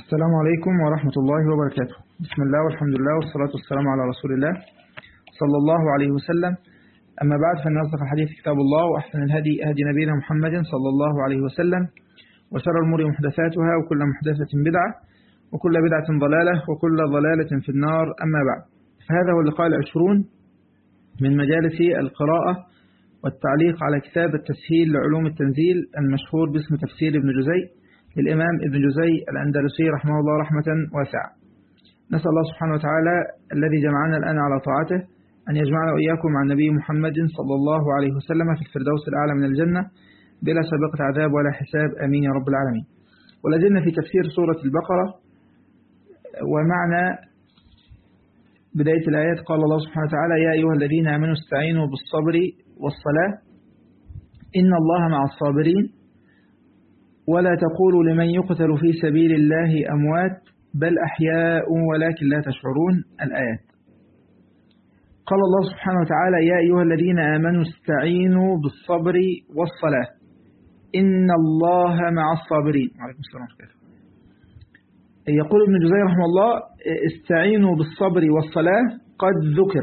السلام عليكم ورحمة الله وبركاته بسم الله والحمد لله والصلاة والسلام على رسول الله صلى الله عليه وسلم أما بعد فإن أصدق الحديث كتاب الله وأحسن الهدي هدي نبينا محمد صلى الله عليه وسلم وشر الأمور محدثاتها وكل محدثة بدعة وكل بدعة ضلالة وكل ضلالة في النار أما بعد فهذا هو اللقاء العشرون من مجالس القراءة والتعليق على كتاب التسهيل لعلوم التنزيل المشهور باسم تفسير ابن جزي للإمام ابن جزي الأندلسي رحمه الله رحمة واسعة نسأل الله سبحانه وتعالى الذي جمعنا الآن على طاعته أن يجمعنا وإياكم مع النبي محمد صلى الله عليه وسلم في الفردوس الأعلى من الجنة بلا سابقة عذاب ولا حساب أمين يا رب العالمين ولازلنا في تفسير سورة البقرة ومعنى بداية الآيات قال الله سبحانه وتعالى يا أيها الذين آمنوا استعينوا بالصبر والصلاة إن الله مع الصابرين ولا تقولوا لمن يقتل في سبيل الله أموات بل أحياء ولكن لا تشعرون الآيات قال الله سبحانه وتعالى يا أيها الذين آمنوا استعينوا بالصبر والصلاة إن الله مع الصابرين وعليكم السلام ورحمة يقول ابن جزي رحمه الله استعينوا بالصبر والصلاة قد ذكر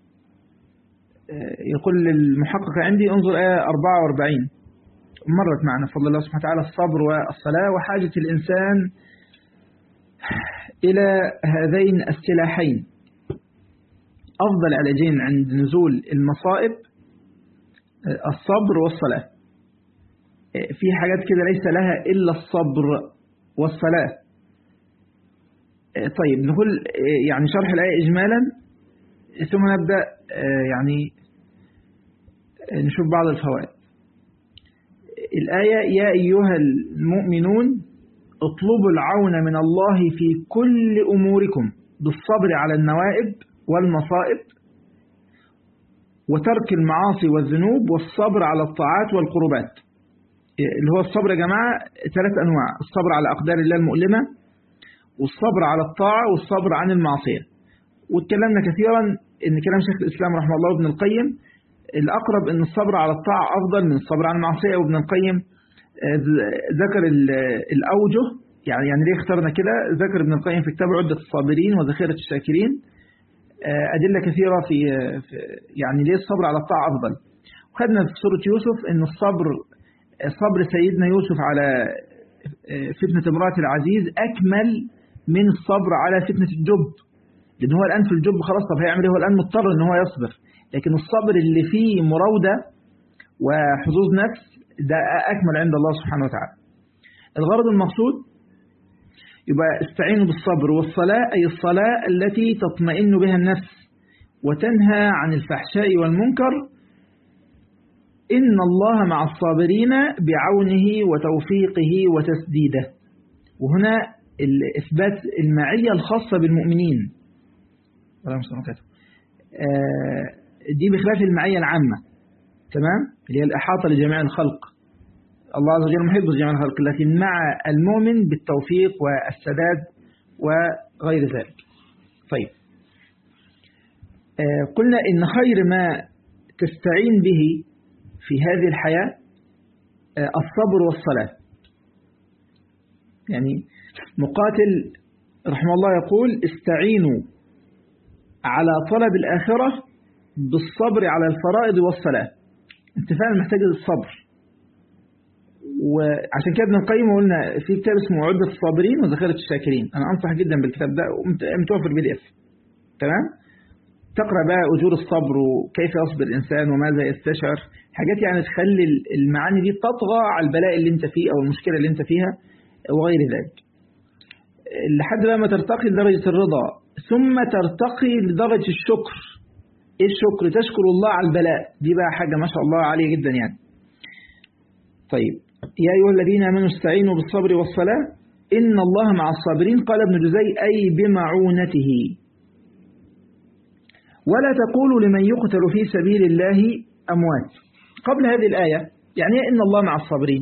يقول المحقق عندي انظر آية 44 مرت معنا فضل الله سبحانه وتعالى الصبر والصلاة وحاجة الإنسان إلى هذين السلاحين أفضل علاجين عند نزول المصائب الصبر والصلاة في حاجات كده ليس لها إلا الصبر والصلاة طيب نقول يعني شرح الآية إجمالا ثم نبدأ يعني نشوف بعض الفوائد الآية يا أيها المؤمنون اطلبوا العون من الله في كل أموركم بالصبر على النوائب والمصائب وترك المعاصي والذنوب والصبر على الطاعات والقربات اللي هو الصبر يا جماعة ثلاث أنواع الصبر على أقدار الله المؤلمة والصبر على الطاعة والصبر عن المعصية واتكلمنا كثيرا ان كلام شيخ الإسلام رحمه الله وابن القيم الأقرب ان الصبر على الطاعة أفضل من الصبر عن المعصية وابن القيم ذكر الأوجه يعني يعني ليه اخترنا كده ذكر ابن القيم في كتابه عدة الصابرين وذخيرة الشاكرين أدلة كثيرة في يعني ليه الصبر على الطاعة أفضل وخدنا في سورة يوسف ان الصبر صبر سيدنا يوسف على فتنة امرأة العزيز أكمل من الصبر على فتنة الجب لأن هو الآن في الجب خلاص طب هيعمل ايه هو الآن مضطر ان هو يصبر لكن الصبر اللي فيه مراودة وحظوظ نفس ده أكمل عند الله سبحانه وتعالى الغرض المقصود يبقى استعينوا بالصبر والصلاة أي الصلاة التي تطمئن بها النفس وتنهى عن الفحشاء والمنكر إن الله مع الصابرين بعونه وتوفيقه وتسديده وهنا إثبات المعية الخاصة بالمؤمنين دي بخلاف المعية العامة تمام اللي هي الإحاطة لجميع الخلق الله عز وجل محب لجميع الخلق لكن مع المؤمن بالتوفيق والسداد وغير ذلك طيب قلنا إن خير ما تستعين به في هذه الحياة الصبر والصلاة يعني مقاتل رحمه الله يقول استعينوا على طلب الآخرة بالصبر على الفرائض والصلاة انت فعلا محتاج الصبر وعشان كده ابن القيم قلنا في كتاب اسمه عدة الصابرين وذخيرة الشاكرين أنا أنصح جدا بالكتاب ده متوفر بي دي اف تمام تقرأ بقى أجور الصبر وكيف يصبر الإنسان وماذا يستشعر حاجات يعني تخلي المعاني دي تطغى على البلاء اللي انت فيه أو المشكلة اللي انت فيها وغير ذلك لحد بقى ما ترتقي لدرجة الرضا ثم ترتقي لدرجة الشكر ايه الشكر تشكر الله على البلاء دي بقى حاجة ما شاء الله عالية جدا يعني طيب يا أيها الذين آمنوا استعينوا بالصبر والصلاة إن الله مع الصابرين قال ابن جزي أي بمعونته ولا تقولوا لمن يقتل في سبيل الله أموات قبل هذه الآية يعني إن الله مع الصابرين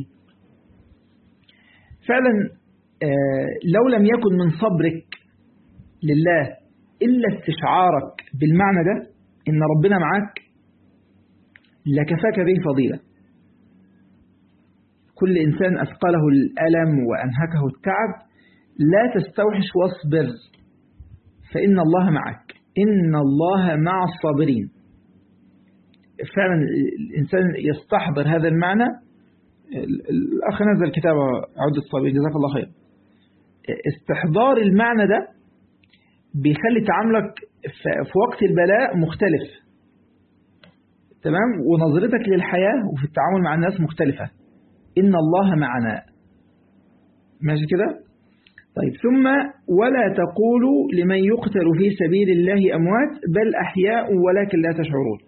فعلا لو لم يكن من صبرك لله إلا استشعارك بالمعنى ده إن ربنا معك لكفاك به فضيلة كل إنسان أثقله الألم وأنهكه التعب لا تستوحش واصبر فإن الله معك إن الله مع الصابرين فعلا الإنسان يستحضر هذا المعنى الأخ نزل كتاب عودة الصابرين جزاك الله خير استحضار المعنى ده بيخلي تعاملك في وقت البلاء مختلف تمام ونظرتك للحياة وفي التعامل مع الناس مختلفة إن الله معنا ماشي كده طيب ثم ولا تقولوا لمن يقتل في سبيل الله أموات بل أحياء ولكن لا تشعرون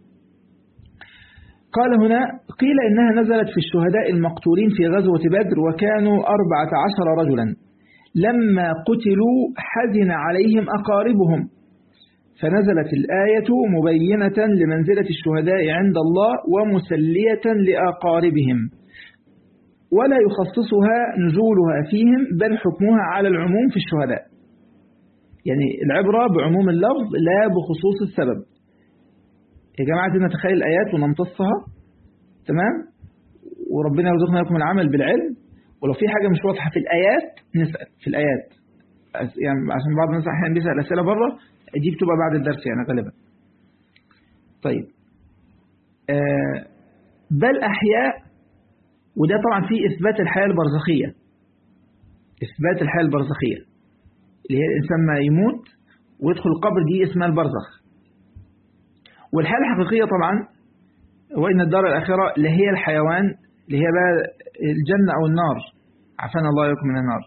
قال هنا قيل إنها نزلت في الشهداء المقتولين في غزوة بدر وكانوا أربعة عشر رجلا لما قتلوا حزن عليهم أقاربهم فنزلت الآية مبينة لمنزلة الشهداء عند الله ومسلية لأقاربهم ولا يخصصها نزولها فيهم بل حكمها على العموم في الشهداء يعني العبرة بعموم اللفظ لا بخصوص السبب يا جماعة دي نتخيل الآيات ونمتصها تمام وربنا يرزقنا لكم العمل بالعلم ولو في حاجة مش واضحة في الآيات نسأل في الآيات يعني عشان بعض الناس أحيانا بيسأل أسئلة بره دي بتبقى بعد الدرس يعني غالبا طيب آه بل أحياء وده طبعا فيه إثبات الحياة البرزخية إثبات الحياة البرزخية اللي هي الإنسان ما يموت ويدخل القبر دي اسمها البرزخ والحياة الحقيقية طبعا وإن الدار الآخرة اللي هي الحيوان اللي هي بقى الجنة أو النار عافانا الله يكم من النار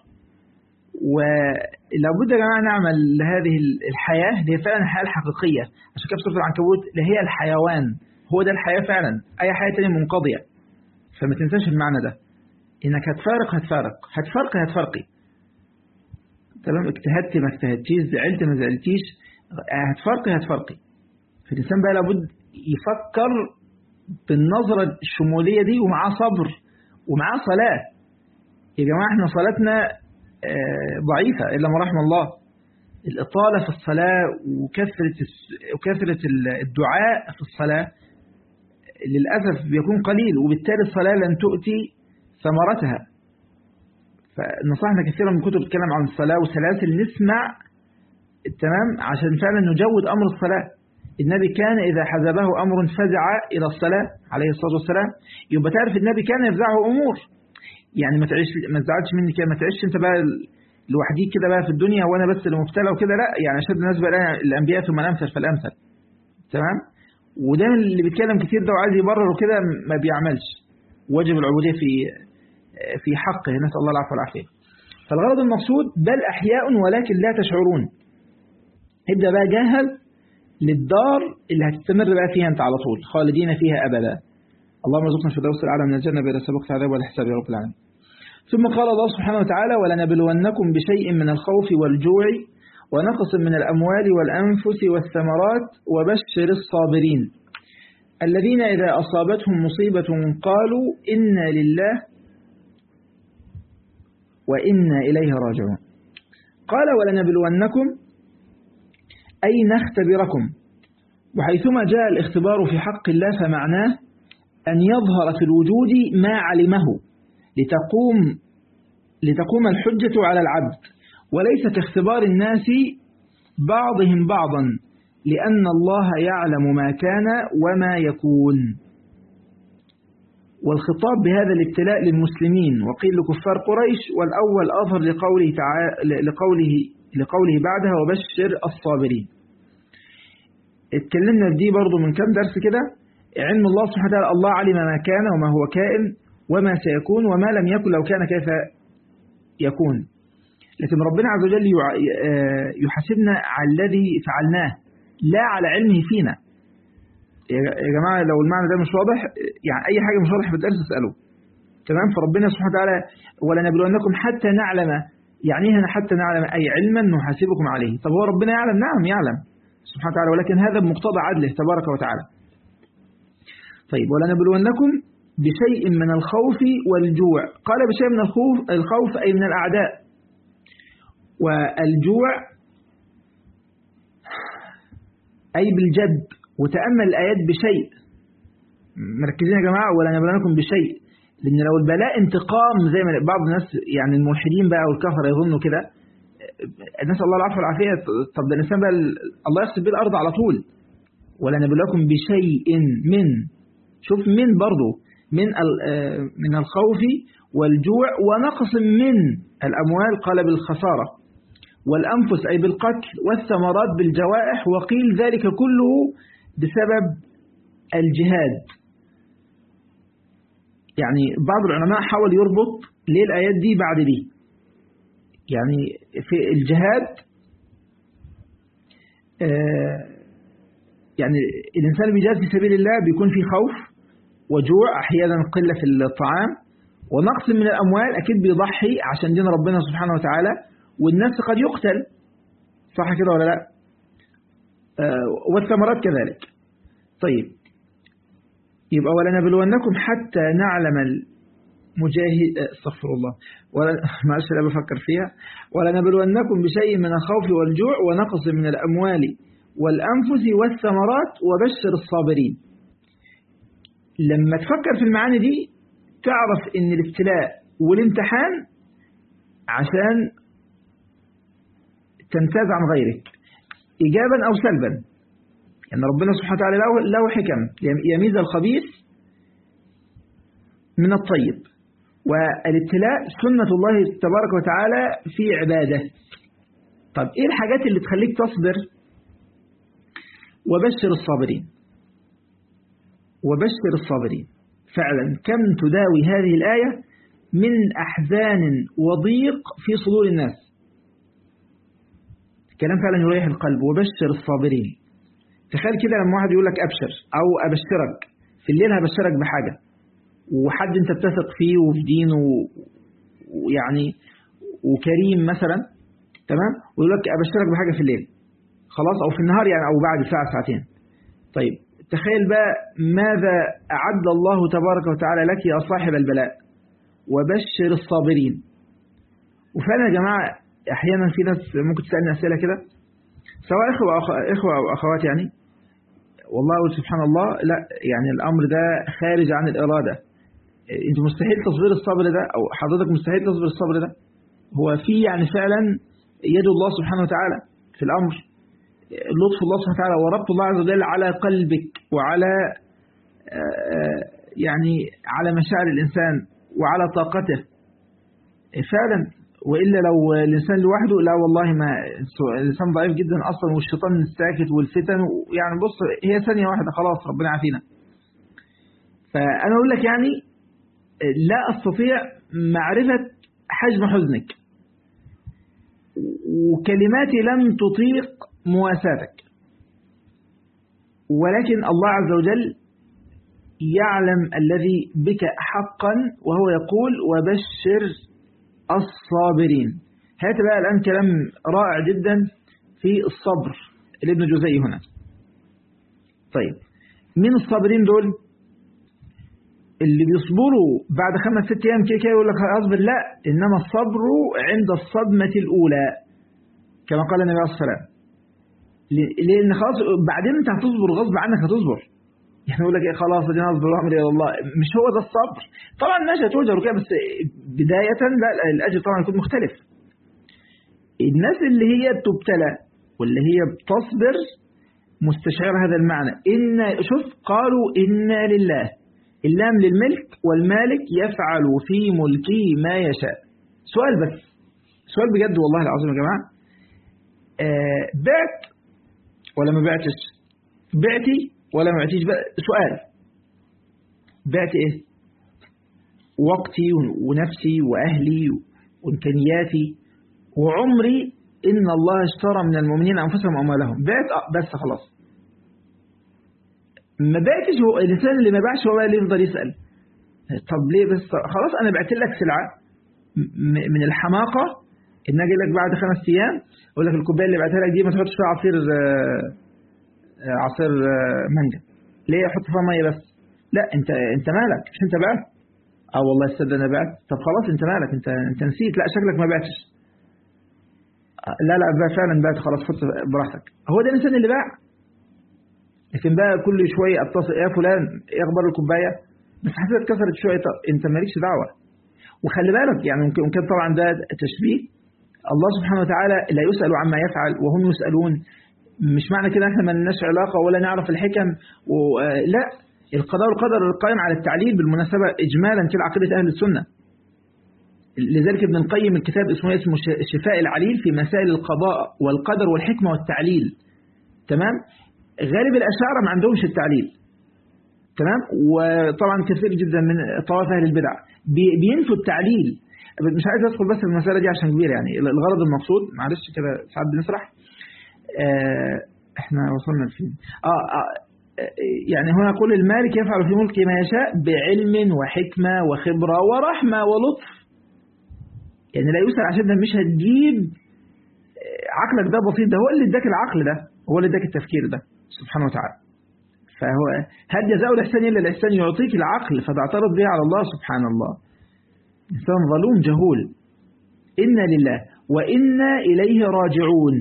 ولابد يا جماعة نعمل لهذه الحياة اللي هي فعلا الحياة الحقيقية عشان كده في سورة العنكبوت اللي هي الحيوان هو ده الحياة فعلا أي حياة تانية منقضية فما تنساش المعنى ده إنك هتفارق هتفارق هتفرقي هتفرقي تمام اجتهدت ما اجتهدتيش زعلت ما زعلتيش هتفرقي هتفرقي فالإنسان بقى لابد يفكر بالنظرة الشمولية دي ومعاه صبر ومعاه صلاة يا جماعة احنا صلاتنا ضعيفة إلا ما رحم الله الإطالة في الصلاة وكثرة وكثرة الدعاء في الصلاة للأسف بيكون قليل وبالتالي الصلاة لن تؤتي ثمرتها فنصحنا كثيرا من كتب بتتكلم عن الصلاة وسلاسل نسمع تمام عشان فعلا نجود أمر الصلاة النبي كان إذا حزبه أمر فزع إلى الصلاة عليه الصلاة والسلام يبقى تعرف النبي كان يفزعه أمور يعني ما تعيش ما تزعلش مني كده ما تعيش انت بقى لوحديك كده بقى في الدنيا وانا بس اللي مبتلى وكده لا يعني اشد الناس بقى الانبياء ثم الامثل فالامثل تمام وده اللي بيتكلم كتير ده وعايز يبرر وكده ما بيعملش واجب العبوديه في في حقه نسال الله العفو والعافيه فالغرض المقصود بل احياء ولكن لا تشعرون ابدا بقى جهز للدار اللي هتستمر بقى فيها انت على طول خالدين فيها ابدا اللهم ارزقنا في الدوس الأعلى من الجنة بلا سبقت عذاب ولا حساب يا رب العالمين ثم قال الله سبحانه وتعالى ولنبلونكم بشيء من الخوف والجوع ونقص من الأموال والأنفس والثمرات وبشر الصابرين الذين إذا أصابتهم مصيبة قالوا إنا لله وإنا إليه راجعون قال ولنبلونكم أي نختبركم وحيثما جاء الاختبار في حق الله فمعناه أن يظهر في الوجود ما علمه لتقوم لتقوم الحجة على العبد وليس كاختبار الناس بعضهم بعضا لأن الله يعلم ما كان وما يكون والخطاب بهذا الابتلاء للمسلمين وقيل لكفار قريش والأول أظهر لقوله, تعالى لقوله, لقوله بعدها وبشر الصابرين اتكلمنا في دي برضو من كم درس كده علم الله سبحانه وتعالى الله علم ما كان وما هو كائن وما سيكون وما لم يكن لو كان كيف يكون لكن ربنا عز وجل يحاسبنا على الذي فعلناه لا على علمه فينا يا جماعة لو المعنى ده مش واضح يعني أي حاجة مش واضح في الدرس اسأله تمام فربنا سبحانه وتعالى ولنبلونكم حتى نعلم يعني هنا حتى نعلم أي علما نحاسبكم عليه طب هو ربنا يعلم نعم يعلم سبحانه وتعالى ولكن هذا بمقتضى عدله تبارك وتعالى طيب ولنبلونكم بشيء من الخوف والجوع قال بشيء من الخوف الخوف أي من الأعداء والجوع أي بالجد وتأمل الآيات بشيء مركزين يا جماعة ولنبلونكم بشيء لأن لو البلاء انتقام زي ما بعض الناس يعني الملحدين بقى والكفر يظنوا كده نسأل الله العفو والعافية طب ده الإنسان بقى الله يخسف بيه الأرض على طول ولنبلوكم بشيء من شوف من برضه من من الخوف والجوع ونقص من الأموال قال بالخسارة والأنفس أي بالقتل والثمرات بالجوائح وقيل ذلك كله بسبب الجهاد يعني بعض العلماء حاول يربط ليه الآيات دي بعد دي يعني في الجهاد يعني الإنسان اللي بيجاهد في سبيل الله بيكون في خوف وجوع أحيانا قلة في الطعام ونقص من الأموال أكيد بيضحي عشان دين ربنا سبحانه وتعالى والنفس قد يقتل صح كده ولا لا والثمرات كذلك طيب يبقى ولنبلونكم حتى نعلم المجاهد استغفر الله ولا معلش لا بفكر فيها ولنبلونكم بشيء من الخوف والجوع ونقص من الأموال والأنفس والثمرات وبشر الصابرين لما تفكر في المعاني دي تعرف ان الابتلاء والامتحان عشان تمتاز عن غيرك إيجابا أو سلبا يعني ربنا سبحانه وتعالى له, له حكم يميز الخبيث من الطيب والابتلاء سنة الله تبارك وتعالى في عباده طب إيه الحاجات اللي تخليك تصبر وبشر الصابرين وبشر الصابرين فعلا كم تداوي هذه الآية من أحزان وضيق في صدور الناس كلام فعلا يريح القلب وبشر الصابرين تخيل كده لما واحد يقول لك أبشر أو أبشرك في الليل هبشرك بحاجة وحد أنت بتثق فيه وفي دينه ويعني وكريم مثلا تمام ويقول لك أبشرك بحاجة في الليل خلاص أو في النهار يعني أو بعد ساعة ساعتين طيب تخيل بقى ماذا أعد الله تبارك وتعالى لك يا صاحب البلاء وبشر الصابرين وفعلا يا جماعة أحيانا في ناس ممكن تسألني أسئلة كده سواء إخوة, أخ... إخوة أو أخوات يعني والله سبحان الله لا يعني الأمر ده خارج عن الإرادة أنت مستحيل تصبر الصبر ده أو حضرتك مستحيل تصبر الصبر ده هو في يعني فعلا يد الله سبحانه وتعالى في الأمر لطف الله سبحانه وتعالى وربط الله عز وجل على قلبك وعلى يعني على مشاعر الإنسان وعلى طاقته فعلا وإلا لو الإنسان لوحده لا والله ما الإنسان ضعيف جدا أصلا والشيطان ساكت والفتن يعني بص هي ثانية واحدة خلاص ربنا عافينا فأنا أقول لك يعني لا أستطيع معرفة حجم حزنك وكلماتي لم تطيق مواساتك ولكن الله عز وجل يعلم الذي بك حقا وهو يقول وبشر الصابرين هات بقى الآن كلام رائع جدا في الصبر لابن جزي هنا طيب من الصابرين دول اللي بيصبروا بعد خمس ست أيام كده يقول لك أصبر لا إنما الصبر عند الصدمة الأولى كما قال النبي عليه الصلاة والسلام لأن خلاص بعدين أنت هتصبر غصب عنك هتصبر يعني يقول لك ايه خلاص انا اصبر واعمل الى الله مش هو ده الصبر طبعا ماشي هتؤجر وكده بس بداية لا الاجر طبعا يكون مختلف الناس اللي هي تبتلى واللي هي بتصبر مستشعر هذا المعنى إن شوف قالوا إنا لله اللام للملك والمالك يفعل في ملكه ما يشاء سؤال بس سؤال بجد والله العظيم يا جماعة آه بعت ولا ما بعتش بعتي ولا ما بعتيش سؤال بعت ايه وقتي ونفسي واهلي وامكانياتي وعمري ان الله اشترى من المؤمنين انفسهم واموالهم بعت بس خلاص ما بعتش هو الانسان اللي ما باعش هو اللي يفضل يسال طب ليه بس خلاص انا بعت لك سلعه من الحماقه ان اجي لك بعد خمس ايام اقول لك الكوبايه اللي بعتها لك دي ما تحطش فيها عصير عصير مانجا ليه احط فيها ميه بس لا انت انت مالك مش انت بعت اه والله السد انا بعت طب خلاص انت مالك انت انت نسيت لا شكلك ما بعتش لا لا فعلا بعت خلاص حط براحتك هو ده الانسان اللي باع لكن بقى كل شويه اتصل يا فلان ايه اخبار الكوبايه بس حسيت اتكسرت شويه طب انت مالكش دعوه وخلي بالك يعني ممكن ممكن طبعا ده تشبيه الله سبحانه وتعالى لا يسأل عما يفعل وهم يسألون مش معنى كده احنا ما لناش علاقه ولا نعرف الحكم لا القضاء والقدر القائم على التعليل بالمناسبه اجمالا في عقيده اهل السنه لذلك ابن القيم الكتاب اسمه اسمه الشفاء العليل في مسائل القضاء والقدر والحكمة والتعليل تمام غالب الأشاعرة ما عندهمش التعليل تمام وطبعا كثير جدا من طوائف أهل البدع بينفوا التعليل مش عايز أدخل بس في المسألة دي عشان كبير يعني الغرض المقصود معلش كده ساعات بنسرح آه احنا وصلنا لفين آه, آه يعني هنا يقول المالك يفعل في ملكه ما يشاء بعلم وحكمة وخبرة ورحمة ولطف يعني لا يسأل عشان ده مش هتجيب عقلك ده بسيط ده هو اللي اداك العقل ده هو اللي اداك التفكير ده سبحانه وتعالى فهو هل جزاء الإحسان إلا الإحسان يعطيك العقل فتعترض به على الله سبحان الله إنسان ظلوم جهول إنا لله وإنا إليه راجعون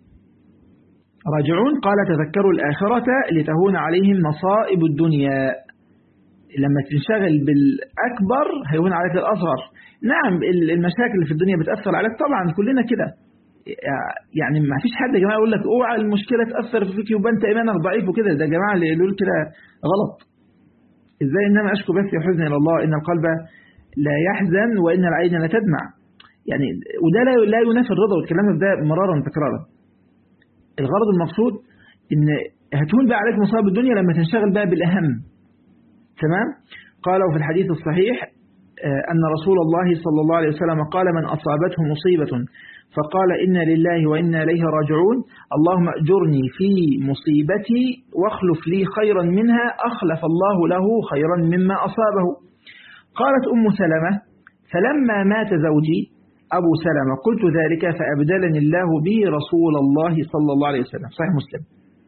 راجعون قال تذكروا الآخرة لتهون عليهم مصائب الدنيا لما تنشغل بالأكبر هيهون عليك الأصغر نعم المشاكل اللي في الدنيا بتأثر عليك طبعا كلنا كده يعني ما فيش حد يا جماعة يقول لك اوعى المشكلة تأثر فيك يبقى انت ايمانك ضعيف وكده ده يا جماعة اللي يقولوا كده غلط ازاي انما اشكو بس حزن الى الله ان القلب لا يحزن وان العين لا تدمع يعني وده لا لا ينافي الرضا والكلام ده مرارا تكرارا الغرض المقصود ان هتهون بقى عليك مصائب الدنيا لما تنشغل بقى بالاهم تمام قالوا في الحديث الصحيح أن رسول الله صلى الله عليه وسلم قال من أصابته مصيبة فقال إنا لله وإنا إليه راجعون اللهم أجرني في مصيبتي واخلف لي خيرا منها أخلف الله له خيرا مما أصابه قالت أم سلمة فلما مات زوجي أبو سلمة قلت ذلك فأبدلني الله به رسول الله صلى الله عليه وسلم صحيح مسلم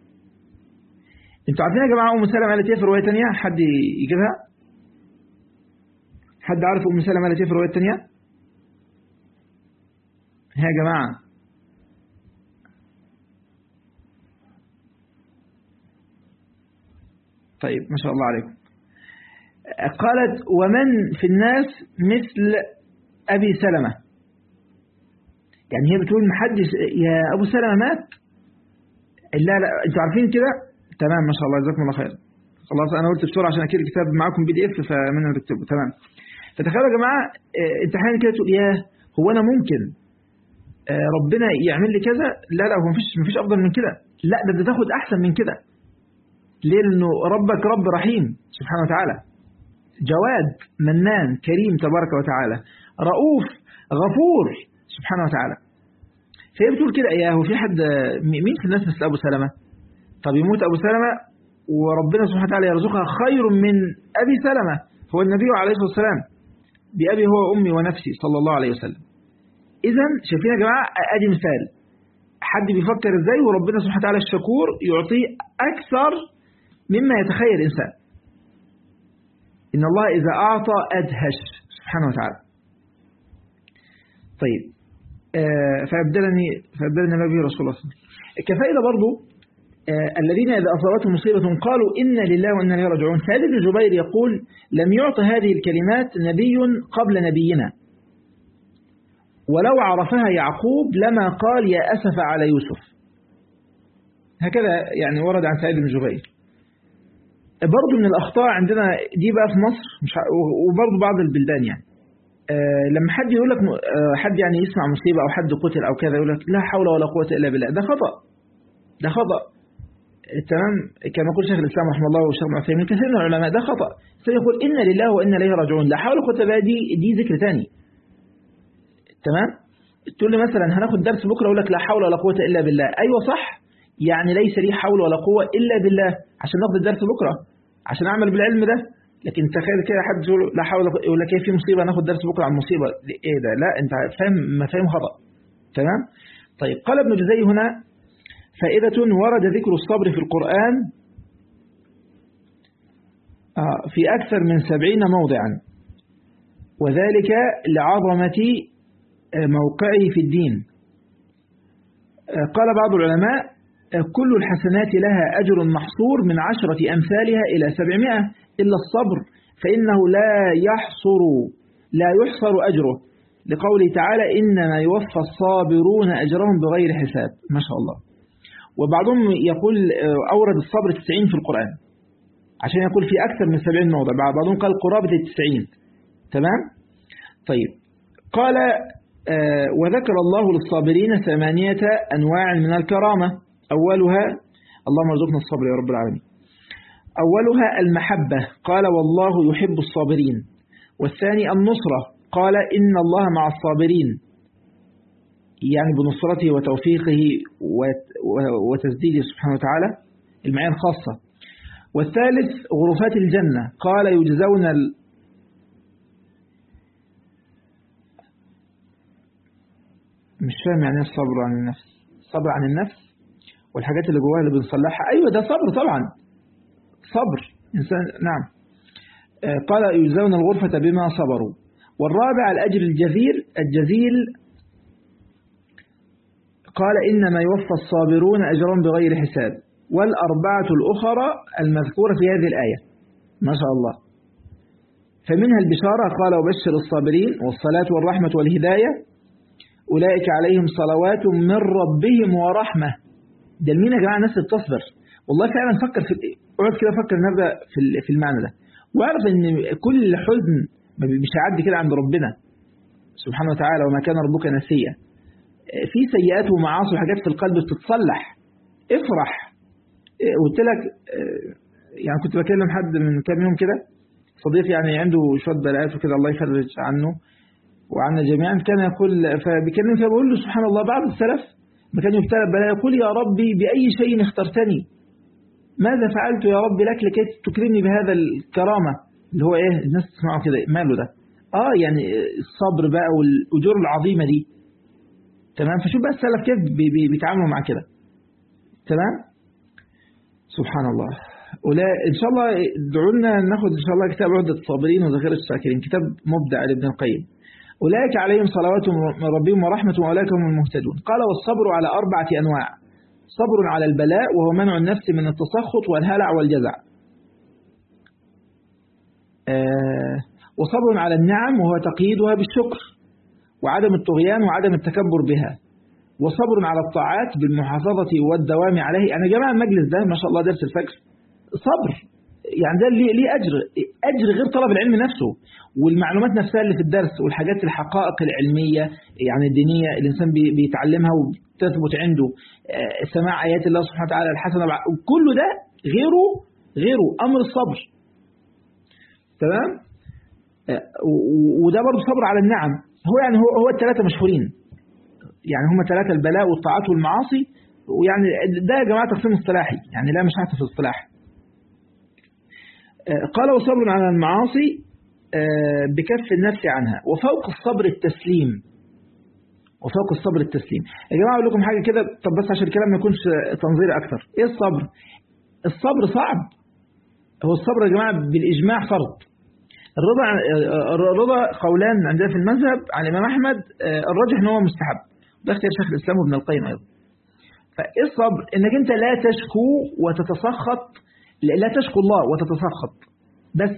انتوا عارفين يا جماعة أم سلمة قالت ايه في رواية تانية حد يجيبها حد عارف أم سلمة قالت ايه في رواية تانية ها يا جماعة طيب ما شاء الله عليكم قالت ومن في الناس مثل أبي سلمة يعني هي بتقول محدش يا أبو سلمة مات لا لا انتوا عارفين كده تمام ما شاء الله جزاكم الله خير خلاص انا قلت بسرعه عشان اكيد الكتاب معاكم بي دي اف فمن بكتبه تمام فتخيلوا يا جماعه انت احيانا كده تقول ياه هو انا ممكن ربنا يعمل لي كذا لا لا هو مفيش مفيش افضل من كده لا ده انت تاخد احسن من كده ليه لانه ربك رب رحيم سبحانه وتعالى جواد منان كريم تبارك وتعالى رؤوف غفور سبحانه وتعالى فهي بتقول كده يا هو في حد مين في الناس مثل ابو سلمة طب يموت ابو سلمة وربنا سبحانه وتعالى يرزقها خير من ابي سلمة هو النبي عليه الصلاة والسلام بأبي هو أمي ونفسي صلى الله عليه وسلم إذا شايفين يا جماعة أدي مثال حد بيفكر إزاي وربنا سبحانه وتعالى الشكور يعطيه أكثر مما يتخيل الإنسان إن الله إذا أعطى أدهش سبحانه وتعالى طيب آه فأبدلني فأبدلني ما به رسول الله صلى الله عليه وسلم كفائدة برضو آه الذين إذا أصابتهم مصيبة قالوا إنا لله وإنا إليه راجعون سعيد بن جبير يقول لم يعط هذه الكلمات نبي قبل نبينا ولو عرفها يعقوب لما قال يا أسف على يوسف هكذا يعني ورد عن سعيد بن جبير برضو من الأخطاء عندنا دي بقى في مصر مش وبرضو بعض البلدان يعني أه لما حد يقول لك أه حد يعني يسمع مصيبة أو حد قتل أو كذا يقول لك لا حول ولا قوة إلا بالله ده خطأ ده خطأ تمام كما يقول شيخ الإسلام رحمه الله والشيخ ابن عثيمين كثير من العلماء ده خطأ سيقول إنا لله وإنا إليه راجعون لا حول ولا قوة إلا دي دي ذكر ثاني تمام تقول لي مثلا هناخد درس بكرة أقول لك لا حول ولا قوة إلا بالله أيوة صح يعني ليس لي حول ولا قوة إلا بالله عشان ناخد الدرس بكرة عشان أعمل بالعلم ده لكن تخيل كده حد يقول لا حول ولا قوة يقول لك ايه في مصيبة ناخد درس بكرة عن مصيبة ايه ده لا انت فاهم مفاهيم خطأ تمام طيب قال ابن جزي هنا فائدة ورد ذكر الصبر في القرآن في أكثر من سبعين موضعا وذلك لعظمة موقعه في الدين قال بعض العلماء كل الحسنات لها أجر محصور من عشرة أمثالها إلى سبعمائة إلا الصبر فإنه لا يحصر لا يحصر أجره لقوله تعالى إنما يوفى الصابرون أجرهم بغير حساب ما شاء الله وبعضهم يقول أورد الصبر 90 في القرآن عشان يقول في أكثر من 70 موضع بعضهم قال قرابة التسعين تمام طيب قال آه وذكر الله للصابرين ثمانية أنواع من الكرامة أولها اللهم ارزقنا الصبر يا رب العالمين أولها المحبة قال والله يحب الصابرين والثاني النصرة قال إن الله مع الصابرين يعني بنصرته وتوفيقه وتسديده سبحانه وتعالى المعية الخاصة والثالث غرفات الجنة قال يجزون ال... مش فاهم يعني الصبر عن النفس الصبر عن النفس والحاجات اللي جواها اللي بنصلحها أيوة ده صبر طبعا صبر إنسان نعم قال يجزون الغرفة بما صبروا والرابع الأجر الجزيل الجزيل قال إنما يوفى الصابرون أجرهم بغير حساب والأربعة الأخرى المذكورة في هذه الآية ما شاء الله فمنها البشارة قال وبشر الصابرين والصلاة والرحمة والهداية أولئك عليهم صلوات من ربهم ورحمة ده مين يا جماعة الناس اللي بتصبر والله فعلا فكر في اقعد كده فكر النهارده في في المعنى ده واعرف ان كل حزن مش هيعدي كده عند ربنا سبحانه وتعالى وما كان ربك نسيا في سيئات ومعاصي وحاجات في القلب بتتصلح افرح قلت لك يعني كنت بكلم حد من كام يوم كده صديق يعني عنده شويه بلاءات وكده الله يفرج عنه وعنا جميعا كان يقول فبيكلم فبقول له سبحان الله بعض السلف ما كان يبتلى بلاء يقول يا ربي بأي شيء اخترتني ماذا فعلت يا رب لك لكي تكرمني بهذا الكرامة اللي هو ايه الناس تسمعوا كده ماله ده اه يعني الصبر بقى والأجور العظيمة دي تمام فشوف بقى السلف كيف بيتعاملوا مع كده تمام سبحان الله ولا إن شاء الله ادعوا لنا ناخد إن شاء الله كتاب عدة الصابرين وذخيرة الشاكرين كتاب مبدع لابن القيم أولئك عليهم صلوات من ربهم ورحمة وأولئك هم المهتدون قال والصبر على أربعة أنواع صبر على البلاء وهو منع النفس من التسخط والهلع والجزع آه وصبر على النعم وهو تقييدها بالشكر وعدم الطغيان وعدم التكبر بها وصبر على الطاعات بالمحافظة والدوام عليه أنا جماعة المجلس ده ما شاء الله درس الفجر صبر يعني ده ليه, ليه أجر أجر غير طلب العلم نفسه والمعلومات نفسها اللي في الدرس والحاجات الحقائق العلمية يعني الدينية الإنسان بيتعلمها وتثبت عنده سماع آيات الله سبحانه وتعالى الحسنة كل ده غيره غيره أمر الصبر تمام وده برضه صبر على النعم هو يعني هو هو الثلاثة مشهورين يعني هم ثلاثة البلاء والطاعات والمعاصي ويعني ده يا جماعة تقسيم اصطلاحي يعني لا مش حتى في الاصطلاح قال وصبر على المعاصي بكف النفس عنها وفوق الصبر التسليم وفوق الصبر التسليم يا جماعة أقول لكم حاجة كده طب بس عشان الكلام ما يكونش تنظيري أكثر إيه الصبر الصبر صعب هو الصبر يا جماعة بالإجماع فرض الرضا الرضا قولان عندنا في المذهب عن الإمام أحمد الراجح ان هو مستحب ده اختيار شيخ الإسلام وابن القيم أيضا فإيه الصبر إنك أنت لا تشكو وتتسخط لا تشكو الله وتتسخط بس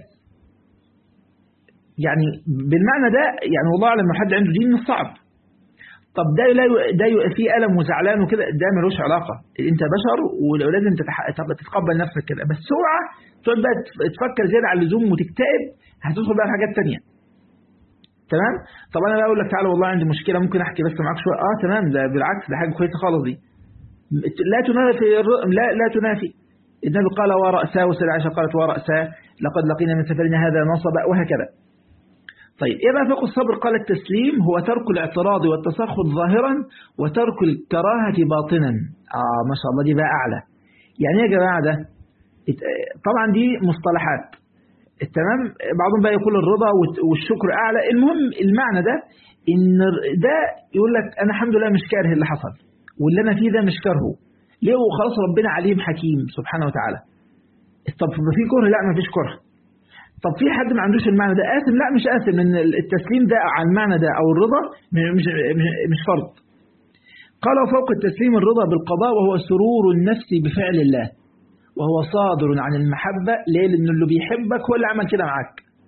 يعني بالمعنى ده يعني والله أعلم لو حد عنده دين من الصعب طب ده لا ده فيه ألم وزعلان وكده ده ملوش علاقة انت بشر ولازم تتقبل نفسك كده بس اوعى تقعد بقى تفكر زيادة على اللزوم وتكتئب هتدخل بقى في حاجات تانية تمام طب انا بقى اقول لك تعالى والله عندي مشكلة ممكن احكي بس معاك شوية اه تمام ده بالعكس ده حاجة كويسة خالص دي لا تنافي لا لا تنافي النبي قال ورأسا وسيدة عائشة قالت ورأسا لقد لقينا من سفرنا هذا نصب وهكذا طيب إيه بقى فوق الصبر قال التسليم هو ترك الاعتراض والتسخط ظاهرا وترك الكراهة باطنا آه ما شاء الله دي بقى أعلى يعني يا جماعة ده طبعا دي مصطلحات تمام بعضهم بقى يقول الرضا والشكر أعلى المهم المعنى ده إن ده يقول لك أنا الحمد لله مش كاره اللي حصل واللي أنا فيه ده مش كارهه ليه وخلاص ربنا عليم حكيم سبحانه وتعالى طب في كره لا ما فيش كره طب في حد ما عندوش المعنى ده آثم لا مش آثم ان التسليم ده على المعنى ده أو الرضا مش, مش فرض قال فوق التسليم الرضا بالقضاء وهو سرور النفس بفعل الله وهو صادر عن المحبة ليه لأن اللي بيحبك هو اللي عمل كده معاك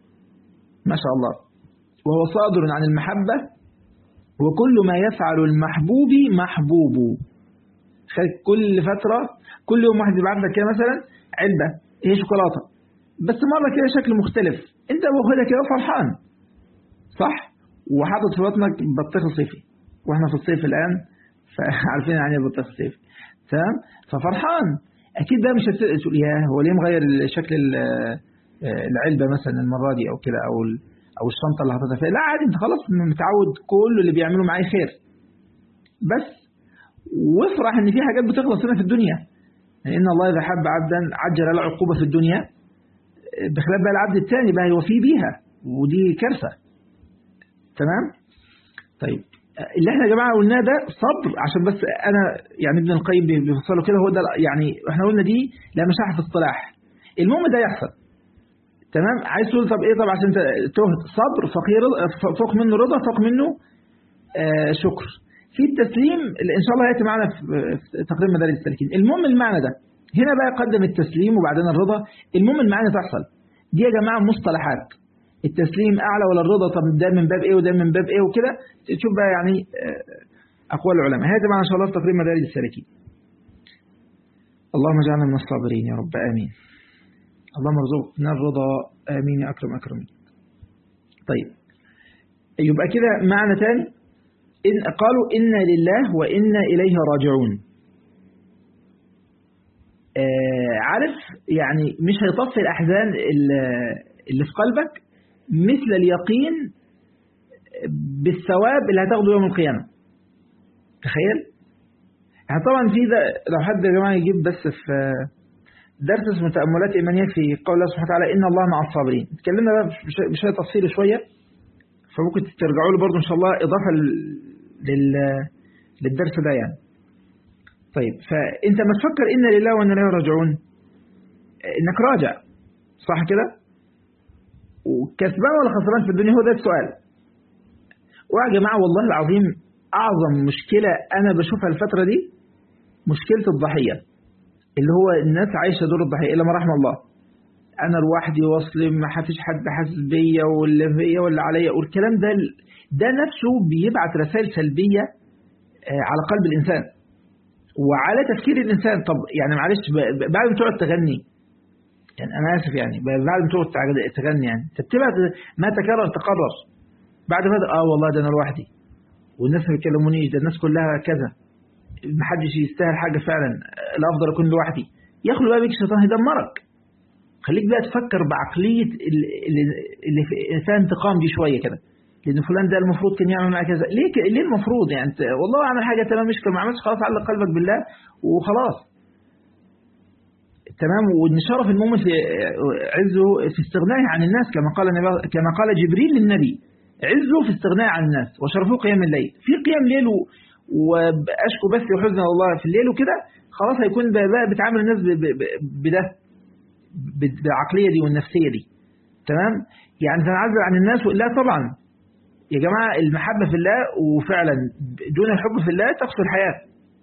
ما شاء الله وهو صادر عن المحبة وكل ما يفعل المحبوب محبوب كل فترة كل يوم واحد يبعت لك كده مثلا علبة هي شوكولاتة بس مرة كده شكل مختلف انت واخدها كده فرحان صح وحاطط في بطنك بطيخ صيفي واحنا في الصيف الآن فعارفين يعني البطيخ الصيفي تمام ففرحان اكيد ده مش هتقول يا هو ليه مغير شكل العلبة مثلا المرة دي او كده او او الشنطة اللي حاططها فيها لا عادي انت خلاص متعود كل اللي بيعمله معايا خير بس وافرح ان في حاجات بتخلص هنا في الدنيا يعني ان الله اذا حب عبدا عجل له عقوبة في الدنيا بخلاف بقى العبد الثاني بقى يوفيه بيها ودي كارثة تمام طيب اللي احنا يا جماعة قلناه ده صبر عشان بس انا يعني ابن القيم بيفصله كده هو ده يعني احنا قلنا دي لا مشاحة في اصطلاح المهم ده يحصل تمام عايز تقول طب ايه طب عشان انت تهت صبر فقير فوق منه رضا فوق منه آه شكر في التسليم ان شاء الله هياتي معنا في تقرير مدارج السالكين المهم المعنى ده هنا بقى قدم التسليم وبعدين الرضا المهم المعنى تحصل دي يا جماعه مصطلحات التسليم اعلى ولا الرضا طب ده من باب ايه وده من باب ايه وكده تشوف بقى يعني اقوال العلماء هياتي معنا ان شاء الله في تقرير مدارج السالكين اللهم اجعلنا من الصابرين يا رب امين اللهم ارزقنا الرضا آمين يا أكرم أكرمين طيب يبقى كده معنى تاني إن قالوا إنا لله وإنا إليه راجعون آه عارف يعني مش هيطفي الأحزان اللي في قلبك مثل اليقين بالثواب اللي هتاخده يوم القيامة تخيل يعني طبعا في ده لو حد يا جماعة يجيب بس في درس اسمه تأملات إيمانية في قول الله سبحانه وتعالى إن الله مع الصابرين اتكلمنا بقى بشوية تفصيل شوية فممكن ترجعوا له برضه إن شاء الله إضافة لل... للدرس ده يعني طيب فأنت ما تفكر إن لله وإن إليه راجعون إنك راجع صح كده وكسبان ولا خسران في الدنيا هو ده السؤال ويا جماعة والله العظيم أعظم مشكلة أنا بشوفها الفترة دي مشكلة الضحية اللي هو الناس عايشة دور الضحية إلا ما رحم الله أنا لوحدي واصل ما فيش حد حاسس بيا واللي فيا واللي عليا والكلام ده ده نفسه بيبعت رسائل سلبية على قلب الإنسان وعلى تفكير الإنسان طب يعني معلش بعد ما تقعد تغني يعني أنا آسف يعني بعد ما تقعد تغني يعني تبتبعت ما تكرر تقرر بعد فترة آه والله ده أنا لوحدي والناس ما بيكلمونيش ده الناس كلها كذا محدش يستاهل حاجة فعلا الأفضل أكون لوحدي يخلو بقى بيك الشيطان يدمرك خليك بقى تفكر بعقلية اللي في فيها انتقام دي شوية كده لأن فلان ده المفروض كان يعمل معاه كذا ليه ك... ليه المفروض يعني انت والله عمل حاجة تمام مش ما عملش خلاص علق قلبك بالله وخلاص تمام وان شرف المؤمن في عزه في استغنائه عن الناس كما قال كما قال جبريل للنبي عزه في استغنائه عن الناس وشرفه قيام الليل في قيام ليل واشكو بثي وحزن الله في الليل وكده خلاص هيكون بقى بتعامل الناس بده بالعقليه دي والنفسيه دي تمام يعني تنعزل عن الناس لا طبعا يا جماعه المحبه في الله وفعلا دون الحب في الله تقصر الحياه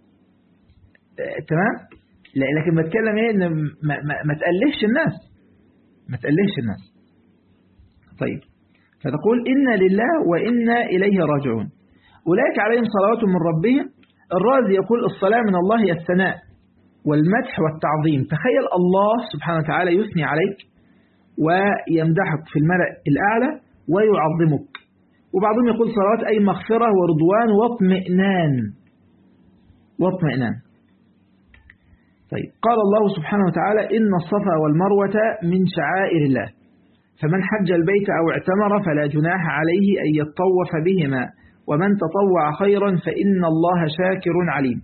تمام لكن بتكلم ايه ان ما, ما, ما تقلهش الناس ما تقلهش الناس طيب فتقول إنا لله وإنا إليه راجعون أولئك عليهم صلوات من ربهم الرازي يقول الصلاة من الله هي الثناء والمدح والتعظيم تخيل الله سبحانه وتعالى يثني عليك ويمدحك في الملأ الأعلى ويعظمك وبعضهم يقول صلوات أي مغفرة ورضوان واطمئنان واطمئنان طيب قال الله سبحانه وتعالى إن الصفا والمروة من شعائر الله فمن حج البيت أو اعتمر فلا جناح عليه أن يطوف بهما ومن تطوع خيرا فإن الله شاكر عليم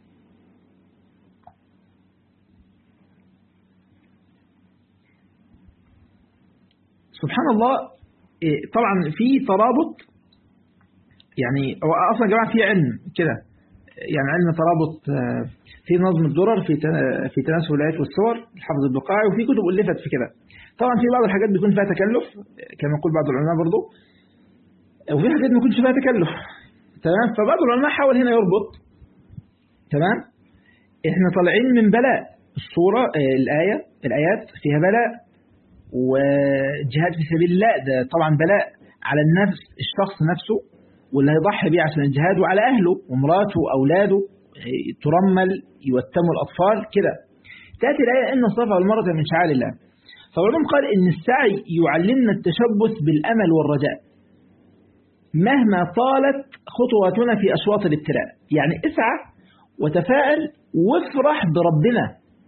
سبحان الله طبعا في ترابط يعني هو اصلا يا جماعه في علم كده يعني علم ترابط في نظم الدرر في في تناسب الايات والصور الحافظ البقاعي وفي كتب الفت في كده طبعا في بعض الحاجات بيكون فيها تكلف كما يقول بعض العلماء برضه وفي حاجات ما يكونش فيها تكلف تمام فبعض العلماء حاول هنا يربط تمام احنا طالعين من بلاء الصوره الايه الايات فيها بلاء وجهاد في سبيل الله ده طبعا بلاء على النفس الشخص نفسه واللي هيضحي بيه عشان الجهاد وعلى أهله ومراته وأولاده ترمل يوتموا الأطفال كده تأتي الآية إن الصفا والمروة من شعائر الله فالعلم قال إن السعي يعلمنا التشبث بالأمل والرجاء مهما طالت خطواتنا في أشواط الابتلاء يعني اسعى وتفائل وافرح بربنا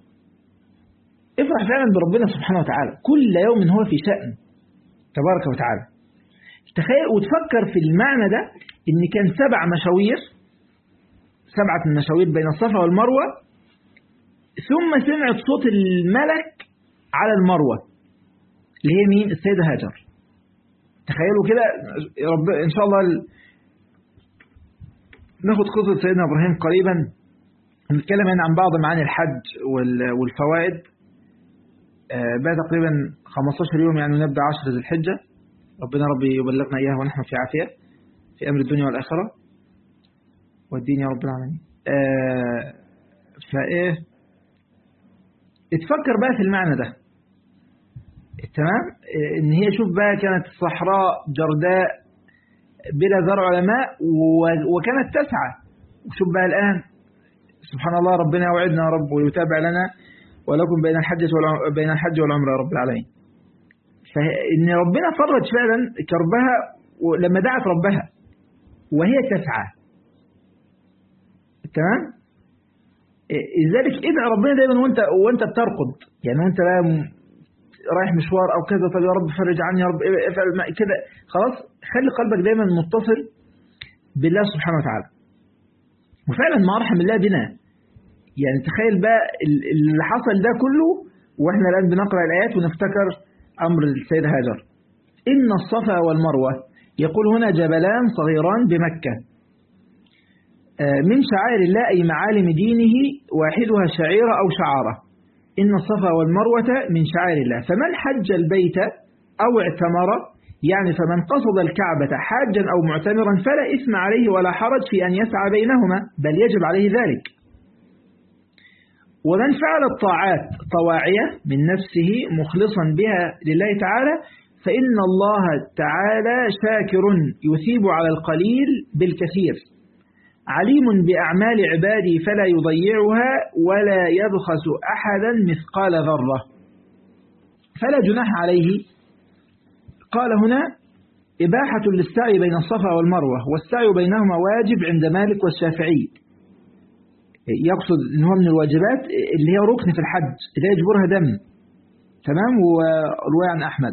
افرح فعلا بربنا سبحانه وتعالى كل يوم هو في شأن تبارك وتعالى تخيل وتفكر في المعنى ده ان كان سبع مشاوير سبعة مشاوير بين الصفا والمروة ثم سمعت صوت الملك على المروة اللي هي مين السيدة هاجر تخيلوا كده رب ان شاء الله ال... ناخد قصة سيدنا ابراهيم قريبا نتكلم هنا عن بعض معاني الحج وال... والفوائد آه بقى تقريبا 15 يوم يعني نبدأ 10 ذي الحجة ربنا ربي يبلغنا إياها ونحن في عافية في أمر الدنيا والآخرة والدين يا رب العالمين آه فإيه اتفكر بقى في المعنى ده تمام ان هي شوف بقى كانت الصحراء جرداء بلا زرع ولا ماء وكانت تسعى وشوف بقى الآن سبحان الله ربنا يوعدنا يا رب ويتابع لنا ولكم بين الحج بين الحج والعمره يا رب العالمين فإن ربنا فرج فعلا كربها لما دعت ربها وهي تسعى تمام لذلك ادعي ربنا دايما وانت وانت بترقد يعني وانت رايح مشوار او كذا طب يا رب فرج عني يا رب افعل كده خلاص خلي قلبك دايما متصل بالله سبحانه وتعالى وفعلا ما ارحم الله بنا يعني تخيل بقى اللي حصل ده كله واحنا الان بنقرا الايات ونفتكر امر السيدة هاجر ان الصفا والمروه يقول هنا جبلان صغيران بمكه من شعائر الله أي معالم دينه واحدها شعيرة أو شعارة إن الصفا والمروة من شعائر الله فمن حج البيت أو اعتمر يعني فمن قصد الكعبة حاجا أو معتمرا فلا إثم عليه ولا حرج في أن يسعى بينهما بل يجب عليه ذلك ومن فعل الطاعات طواعية من نفسه مخلصا بها لله تعالى فإن الله تعالى شاكر يثيب على القليل بالكثير عليم بأعمال عباده فلا يضيعها ولا يبخس أحدا مثقال ذرة فلا جناح عليه قال هنا إباحة للسعي بين الصفا والمروة والسعي بينهما واجب عند مالك والشافعي يقصد ان هو من الواجبات اللي هي ركن في الحج اللي يجبرها دم تمام ورواية عن أحمد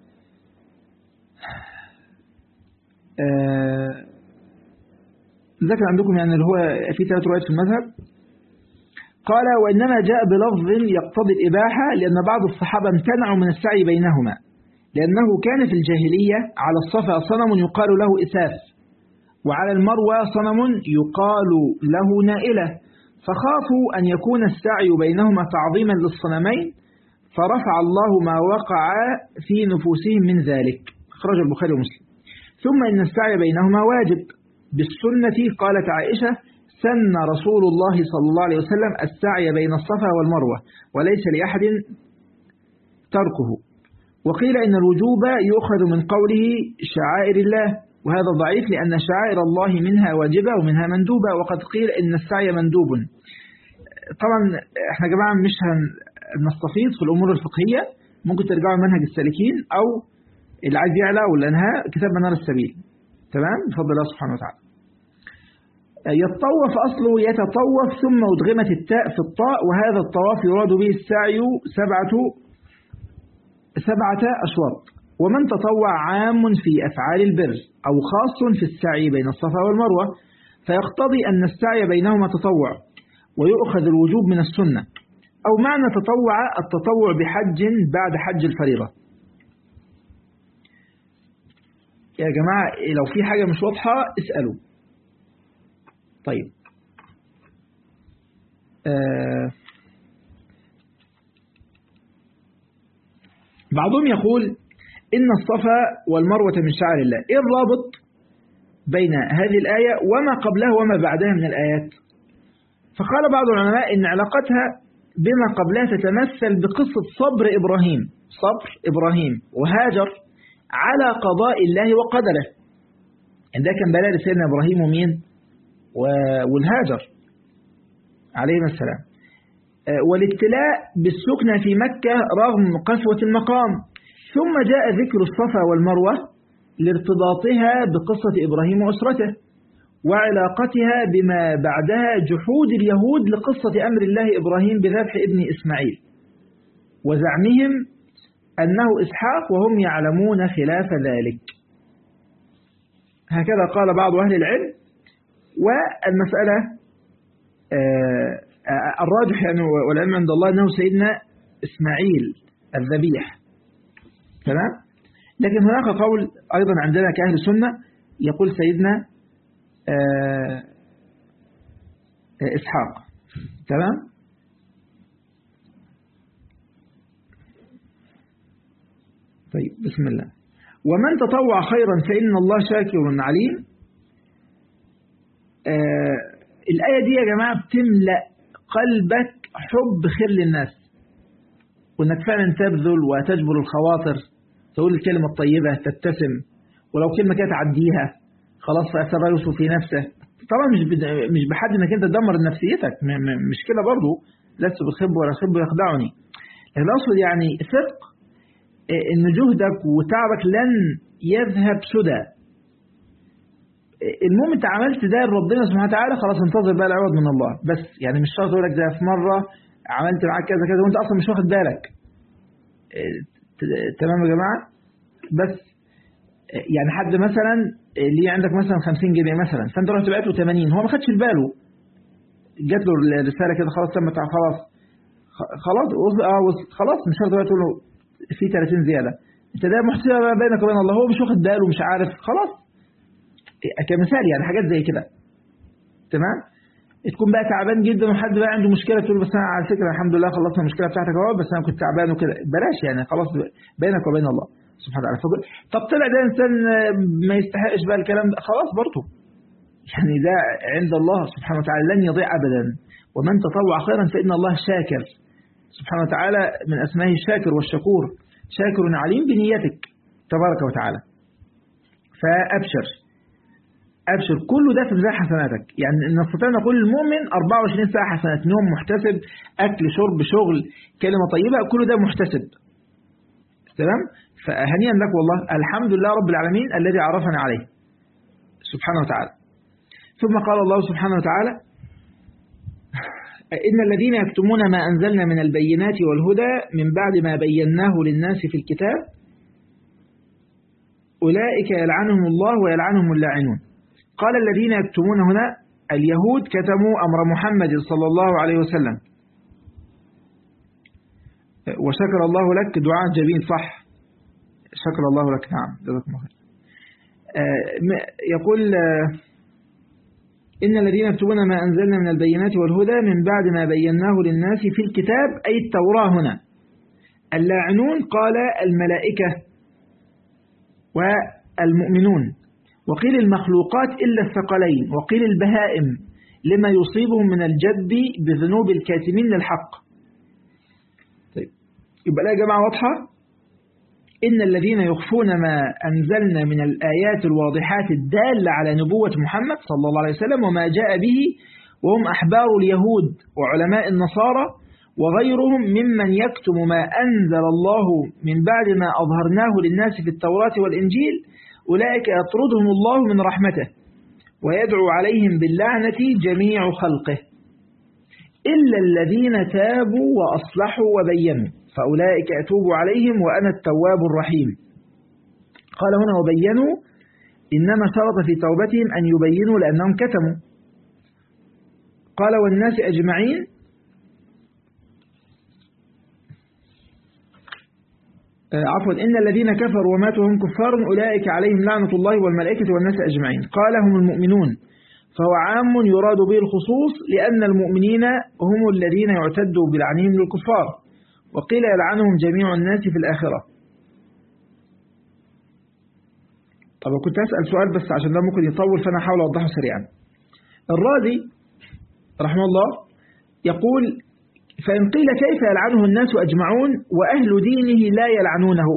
آه ذكر عندكم يعني اللي هو في ثلاث روايات في المذهب قال وإنما جاء بلفظ يقتضي الإباحة لأن بعض الصحابة امتنعوا من السعي بينهما لأنه كان في الجاهلية على الصفا صنم يقال له إساف وعلى المروى صنم يقال له نائلة فخافوا أن يكون السعي بينهما تعظيما للصنمين فرفع الله ما وقع في نفوسهم من ذلك أخرج البخاري ومسلم ثم إن السعي بينهما واجب بالسنة قالت عائشة سن رسول الله صلى الله عليه وسلم السعي بين الصفا والمروة وليس لأحد تركه وقيل إن الوجوب يؤخذ من قوله شعائر الله وهذا ضعيف لأن شعائر الله منها واجبة ومنها مندوبة وقد قيل إن السعي مندوب طبعا احنا جماعة مش هنستفيض في الأمور الفقهية ممكن ترجعوا منهج السالكين أو اللي عايز يعلى والأنهاء كتاب منار السبيل تمام بفضل الله سبحانه وتعالى يتطوف أصله يتطوف ثم أدغمت التاء في الطاء وهذا الطواف يراد به السعي سبعة سبعة أشواط ومن تطوع عام في أفعال البر أو خاص في السعي بين الصفا والمروة فيقتضي أن السعي بينهما تطوع ويؤخذ الوجوب من السنة أو معنى تطوع التطوع بحج بعد حج الفريضة يا جماعة لو في حاجة مش واضحة اسألوا طيب آه بعضهم يقول إن الصفا والمروة من شعر الله إيه الرابط بين هذه الآية وما قبلها وما بعدها من الآيات فقال بعض العلماء إن علاقتها بما قبلها تتمثل بقصة صبر إبراهيم صبر إبراهيم وهاجر على قضاء الله وقدره ده كان بلاء سيدنا إبراهيم ومين والهاجر عليهما السلام والابتلاء بالسكنة في مكة رغم قسوة المقام ثم جاء ذكر الصفا والمروة لارتباطها بقصة إبراهيم وأسرته وعلاقتها بما بعدها جحود اليهود لقصة أمر الله إبراهيم بذبح ابن إسماعيل وزعمهم أنه إسحاق وهم يعلمون خلاف ذلك هكذا قال بعض أهل العلم والمسألة الراجح يعني والعلم عند الله أنه سيدنا إسماعيل الذبيح تمام لكن هناك قول أيضا عندنا كأهل سنة يقول سيدنا إسحاق تمام طيب بسم الله ومن تطوع خيرا فإن الله شاكر عليم آه الآية دي يا جماعة بتملأ قلبك حب خير للناس وانك فعلا تبذل وتجبر الخواطر تقول الكلمة الطيبة تبتسم ولو كلمة كده تعديها خلاص فأثر يوسف في نفسه طبعا مش مش بحد انك انت تدمر نفسيتك مش كده برضه لست بخب ولا خب يخدعني لكن اقصد يعني ثق ان جهدك وتعبك لن يذهب سدى المهم انت عملت ده لربنا سبحانه وتعالى خلاص انتظر بقى العوض من الله بس يعني مش شرط اقول لك ده في مره عملت معاك كذا كذا وانت اصلا مش واخد بالك تمام يا جماعه بس يعني حد مثلا ليه عندك مثلا 50 جنيه مثلا فانت رحت بعته 80 هو ما خدش في باله جات له الرساله كده خلاص تم خلاص خلاص اه خلاص مش شرط تقول له في 30 زياده انت ده محسبه بينك وبين الله هو مش واخد باله مش عارف خلاص كمثال يعني حاجات زي كده تمام تكون بقى تعبان جدا وحد بقى عنده مشكله تقول بس انا على فكره الحمد لله خلصنا المشكله بتاعتك اهو بس انا كنت تعبان وكده بلاش يعني خلاص بينك وبين الله سبحانه وتعالى طب طلع ده انسان ما يستحقش بقى الكلام ده خلاص برضه يعني ده عند الله سبحانه وتعالى لن يضيع ابدا ومن تطوع خيرا فان الله شاكر سبحانه وتعالى من اسمائه الشاكر والشكور شاكر عليم بنيتك تبارك وتعالى فابشر أبشر كل ده في ميزان حسناتك يعني نستطيع نقول المؤمن 24 ساعة حسنات نوم محتسب أكل شرب شغل كلمة طيبة كل ده محتسب تمام فهنيئا لك والله الحمد لله رب العالمين الذي عرفنا عليه سبحانه وتعالى ثم قال الله سبحانه وتعالى إن الذين يكتمون ما أنزلنا من البينات والهدى من بعد ما بيناه للناس في الكتاب أولئك يلعنهم الله ويلعنهم اللاعنون قال الذين يكتمون هنا اليهود كتموا أمر محمد صلى الله عليه وسلم وشكر الله لك دعاء جميل صح شكر الله لك نعم جزاكم الله خير يقول إن الذين يكتبون ما أنزلنا من البينات والهدى من بعد ما بيناه للناس في الكتاب أي التوراة هنا اللاعنون قال الملائكة والمؤمنون وقيل المخلوقات إلا الثقلين وقيل البهائم لما يصيبهم من الجد بذنوب الكاتمين للحق طيب يبقى لا يا جماعة واضحة إن الذين يخفون ما أنزلنا من الآيات الواضحات الدالة على نبوة محمد صلى الله عليه وسلم وما جاء به وهم أحبار اليهود وعلماء النصارى وغيرهم ممن يكتم ما أنزل الله من بعد ما أظهرناه للناس في التوراة والإنجيل أولئك يطردهم الله من رحمته ويدعو عليهم باللعنة جميع خلقه إلا الذين تابوا وأصلحوا وبينوا فأولئك أتوب عليهم وأنا التواب الرحيم قال هنا وبينوا إنما شرط في توبتهم أن يبينوا لأنهم كتموا قال والناس أجمعين عفوا إن الذين كفروا وماتوا هم كفار أولئك عليهم لعنة الله والملائكة والناس أجمعين قال هم المؤمنون فهو عام يراد به الخصوص لأن المؤمنين هم الذين يعتدوا بلعنهم للكفار وقيل يلعنهم جميع الناس في الآخرة طب كنت أسأل سؤال بس عشان ده ممكن يطول فأنا أحاول أوضحه سريعا الرازي رحمه الله يقول فإن قيل كيف يلعنه الناس أجمعون وأهل دينه لا يلعنونه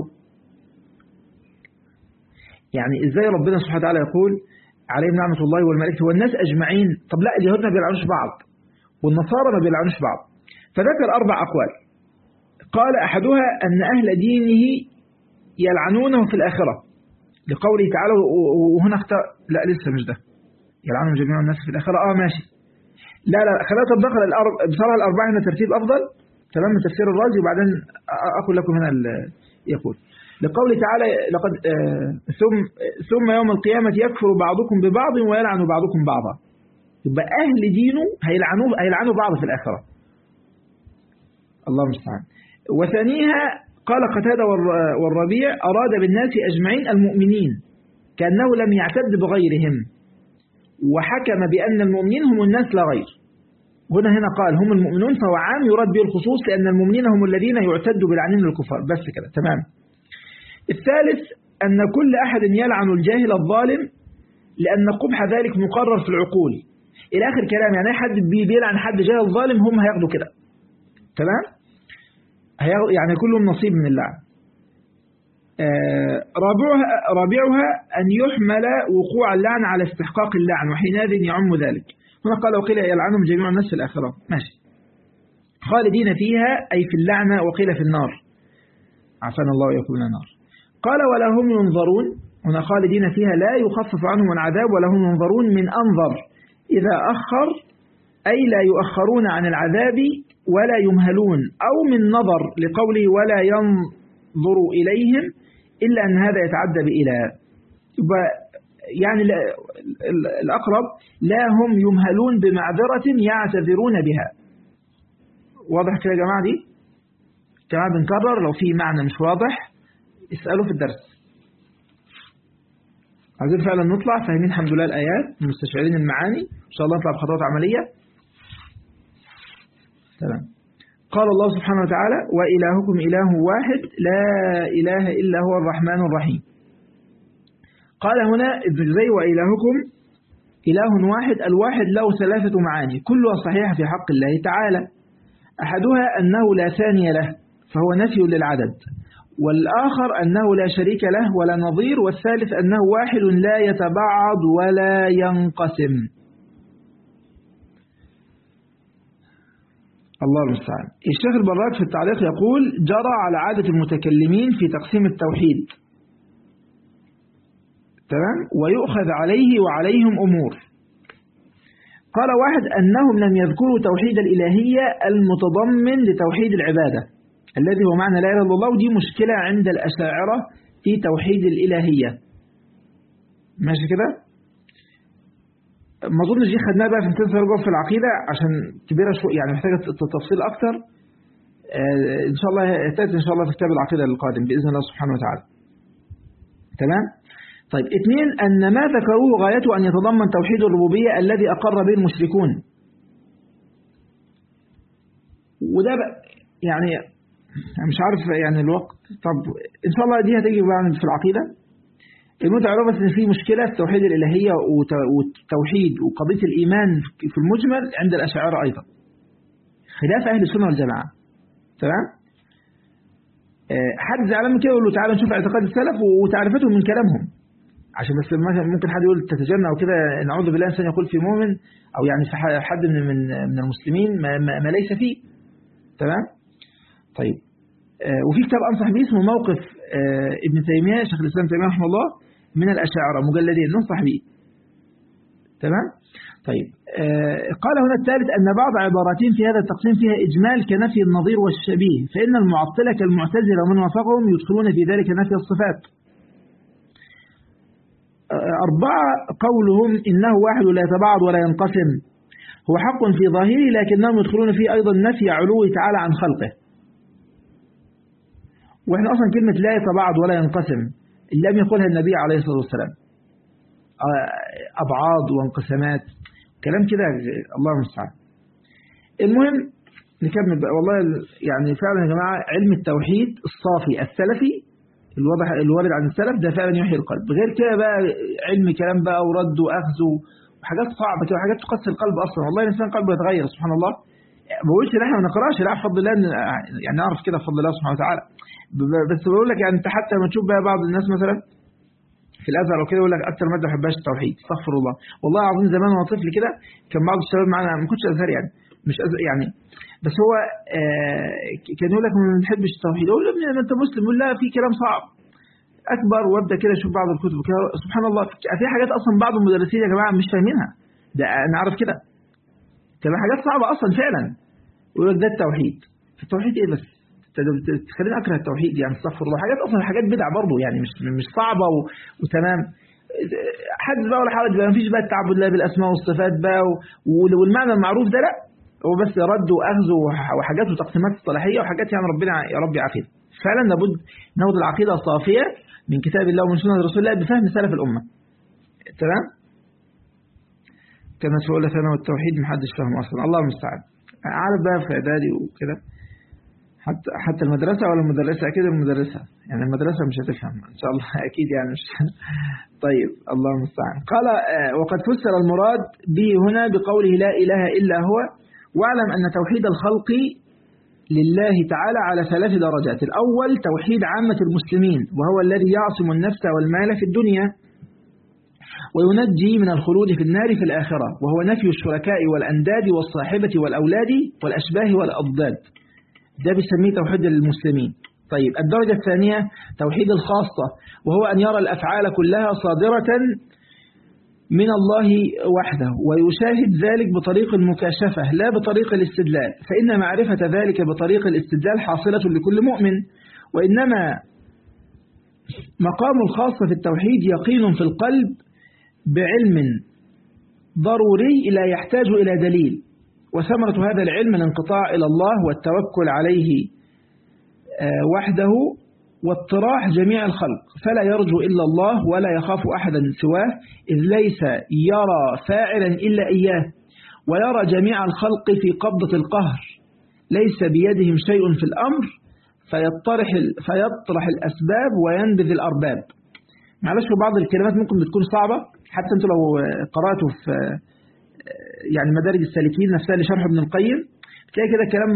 يعني إزاي ربنا سبحانه وتعالى يقول عليهم نعمة الله والملائكة والناس أجمعين طب لا اليهود ما بيلعنوش بعض والنصارى ما بيلعنوش بعض فذكر أربع أقوال قال أحدها أن أهل دينه يلعنونه في الآخرة لقوله تعالى وهنا اختار لا لسه مش ده يلعنهم جميع الناس في الآخرة آه ماشي لا لا خلينا تتدخل الأرب... بصراحة الأربعة هنا ترتيب أفضل تمام من تفسير الرازي وبعدين أقول لكم هنا يقول لقوله تعالى لقد آه ثم ثم يوم القيامة يكفر بعضكم ببعض ويلعن بعضكم بعضا يبقى أهل دينه هيلعنوا هيلعنوا بعض في الآخرة الله المستعان وثانيها قال قتادة والربيع أراد بالناس أجمعين المؤمنين كأنه لم يعتد بغيرهم وحكم بأن المؤمنين هم الناس لا غير هنا هنا قال هم المؤمنون فهو عام يراد به الخصوص لأن المؤمنين هم الذين يعتد بالعنين للكفار بس كده تمام الثالث أن كل أحد يلعن الجاهل الظالم لأن قبح ذلك مقرر في العقول إلى آخر كلام يعني حد بيلعن حد جاهل ظالم هم هياخدوا كده تمام يعني كلهم نصيب من اللعن رابعها, رابعها أن يحمل وقوع اللعن على استحقاق اللعن وحينئذ يعم ذلك هنا قال وقيل يلعنهم جميع الناس في الآخرة ماشي خالدين فيها أي في اللعنة وقيل في النار عفانا الله ويكون النار قال ولا هم ينظرون هنا خالدين فيها لا يخفف عنهم العذاب ولا هم ينظرون من أنظر إذا أخر أي لا يؤخرون عن العذاب ولا يمهلون أو من نظر لقوله ولا ينظر إليهم إلا أن هذا يتعدى بإلى يعني الأقرب لا هم يمهلون بمعذرة يعتذرون بها واضح كده يا جماعة دي جماعة بنكرر لو في معنى مش واضح اسألوا في الدرس عايزين فعلا نطلع فاهمين الحمد لله الآيات مستشعرين المعاني إن شاء الله نطلع بخطوات عملية تمام قال الله سبحانه وتعالى وإلهكم إله واحد لا إله إلا هو الرحمن الرحيم قال هنا ابن زي وإلهكم إله واحد الواحد له ثلاثة معاني كلها صحيحة في حق الله تعالى أحدها أنه لا ثاني له فهو نفي للعدد والآخر أنه لا شريك له ولا نظير والثالث أنه واحد لا يتبعض ولا ينقسم الله المستعان الشيخ البراك في التعليق يقول جرى على عادة المتكلمين في تقسيم التوحيد تمام ويؤخذ عليه وعليهم أمور قال واحد أنهم لم يذكروا توحيد الإلهية المتضمن لتوحيد العبادة الذي هو معنى لا إله إلا الله ودي مشكلة عند الأشاعرة في توحيد الإلهية ماشي كده ما اظنش دي خدناها بقى في امتياز رجوع في العقيدة عشان كبيرة شوية يعني محتاجة تفصيل أكتر إن شاء الله تأتي إن شاء الله في كتاب العقيدة القادم بإذن الله سبحانه وتعالى تمام طيب اثنين أن ما ذكروه غايته أن يتضمن توحيد الربوبية الذي أقر به المشركون وده بقى يعني مش عارف يعني الوقت طب إن شاء الله دي هتيجي بقى في العقيدة المهم تعرفوا بس إن في مشكلة في توحيد الإلهية والتوحيد وقضية الإيمان في المجمل عند الأشاعرة أيضا خلاف أهل السنة والجماعة تمام حد زعلان من كده يقول له تعالى نشوف اعتقاد السلف وتعرفتهم من كلامهم عشان بس مثلا ممكن حد يقول تتجنى او كده نعوذ بالله انسان يقول في مؤمن او يعني في حد من من من المسلمين ما, ما, ما ليس فيه تمام طيب آه وفي كتاب انصح به اسمه موقف آه ابن تيميه شيخ الاسلام تيميه رحمه الله من الاشاعره مجلدين ننصح به تمام طيب آه قال هنا الثالث أن بعض عباراتهم في هذا التقسيم فيها إجمال كنفي النظير والشبيه فإن المعطلة كالمعتزلة ومن وافقهم يدخلون في ذلك نفي الصفات أربعة قولهم إنه واحد لا يتباعد ولا ينقسم هو حق في ظاهره لكنهم يدخلون فيه أيضا نفي علوه تعالى عن خلقه وإحنا أصلا كلمة لا يتباعد ولا ينقسم لم يقولها النبي عليه الصلاة والسلام أبعاد وانقسامات كلام كده الله المستعان المهم نكمل بقى والله يعني فعلا يا جماعة علم التوحيد الصافي السلفي الواضح الوارد عن السلف ده فعلا يحيي القلب غير كده بقى علم كلام بقى ورد واخذ وحاجات صعبة كده وحاجات تقسي القلب أصلا والله الإنسان قلبه يتغير سبحان الله بقولش ان احنا ما نقراش لا بفضل الله يعني نعرف كده بفضل الله سبحانه وتعالى بس بقول لك يعني انت حتى لما تشوف بقى بعض الناس مثلا في الازهر وكده يقول لك اكثر ماده ما بحبهاش التوحيد استغفر الله والله العظيم زمان وانا طفل كده كان بعض الشباب معانا ما كنتش ازهر يعني مش أزهر يعني بس هو آه كان يقول لك ما بنحبش التوحيد اقول له ابني انت مسلم يقول لا في كلام صعب اكبر وابدا كده اشوف بعض الكتب كده سبحان الله في حاجات اصلا بعض المدرسين يا جماعه مش فاهمينها ده انا عارف كده كلام حاجات صعبه اصلا فعلا يقول لك ده التوحيد التوحيد ايه بس تخليني اكره التوحيد يعني استغفر الله حاجات اصلا حاجات بدع برضه يعني مش مش صعبه و... وتمام حدث بقى ولا حرج بقى مفيش بقى التعبد الله بالاسماء والصفات بقى و... والمعنى المعروف ده لا هو بس رد واخذ وحاجات وتقسيمات اصطلاحيه وحاجات يعني ربنا يا رب يعافينا فعلا لابد ناخد العقيده الصافيه من كتاب الله ومن سنه رسول الله بفهم سلف الامه تمام كما تقول لك انا والتوحيد محدش فاهم اصلا الله المستعان عارف بقى في اعدادي وكده حتى حتى المدرسة ولا المدرسة أكيد المدرسة يعني المدرسة مش هتفهم إن شاء الله أكيد يعني مش طيب الله المستعان قال وقد فسر المراد به هنا بقوله لا إله إلا هو واعلم أن توحيد الخلق لله تعالى على ثلاث درجات الأول توحيد عامة المسلمين وهو الذي يعصم النفس والمال في الدنيا وينجي من الخلود في النار في الآخرة وهو نفي الشركاء والأنداد والصاحبة والأولاد والأشباه والأضداد ده بيسميه توحيد المسلمين طيب الدرجة الثانية توحيد الخاصة وهو أن يرى الأفعال كلها صادرة من الله وحده ويشاهد ذلك بطريق المكاشفة لا بطريق الاستدلال فإن معرفة ذلك بطريق الاستدلال حاصلة لكل مؤمن وإنما مقام الخاصة في التوحيد يقين في القلب بعلم ضروري لا يحتاج إلى دليل وثمرة هذا العلم الانقطاع إلى الله والتوكل عليه وحده واطراح جميع الخلق فلا يرجو إلا الله ولا يخاف أحدا سواه إذ ليس يرى فاعلا إلا إياه ويرى جميع الخلق في قبضة القهر ليس بيدهم شيء في الأمر فيطرح, فيطرح الأسباب وينبذ الأرباب معلش في بعض الكلمات ممكن بتكون صعبة حتى أنتوا لو قرأتوا في يعني مدارج السالكين نفسها لشرح ابن القيم تلاقي كده كلام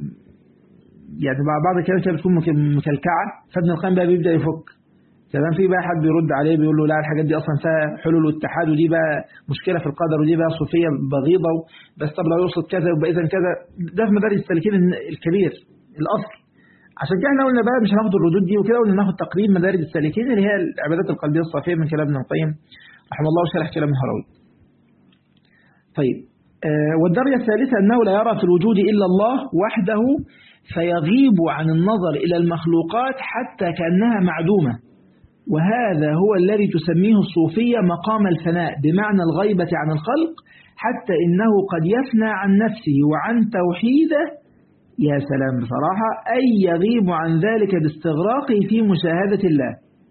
يعني بعض الكلام كده بتكون مكلكعة فابن القيم بقى بيبدأ يفك تمام في بقى حد بيرد عليه بيقول له لا الحاجات دي اصلا فيها حلول واتحاد ودي بقى مشكله في القدر ودي بقى صوفيه بغيضه بس طب لو يقصد كذا يبقى اذا كذا ده في مدارج السالكين الكبير الاصل عشان كده احنا قلنا بقى مش هناخد الردود دي وكده قلنا ناخد تقريب مدارج السالكين اللي هي العبادات القلبيه الصافيه من كلام ابن القيم رحمه الله وشرح كلام الهروي طيب آه والدرجة الثالثة أنه لا يرى في الوجود إلا الله وحده فيغيب عن النظر إلى المخلوقات حتى كأنها معدومة وهذا هو الذي تسميه الصوفية مقام الفناء بمعنى الغيبة عن الخلق حتى إنه قد يفنى عن نفسه وعن توحيده يا سلام بصراحة أي يغيب عن ذلك باستغراقه في مشاهدة الله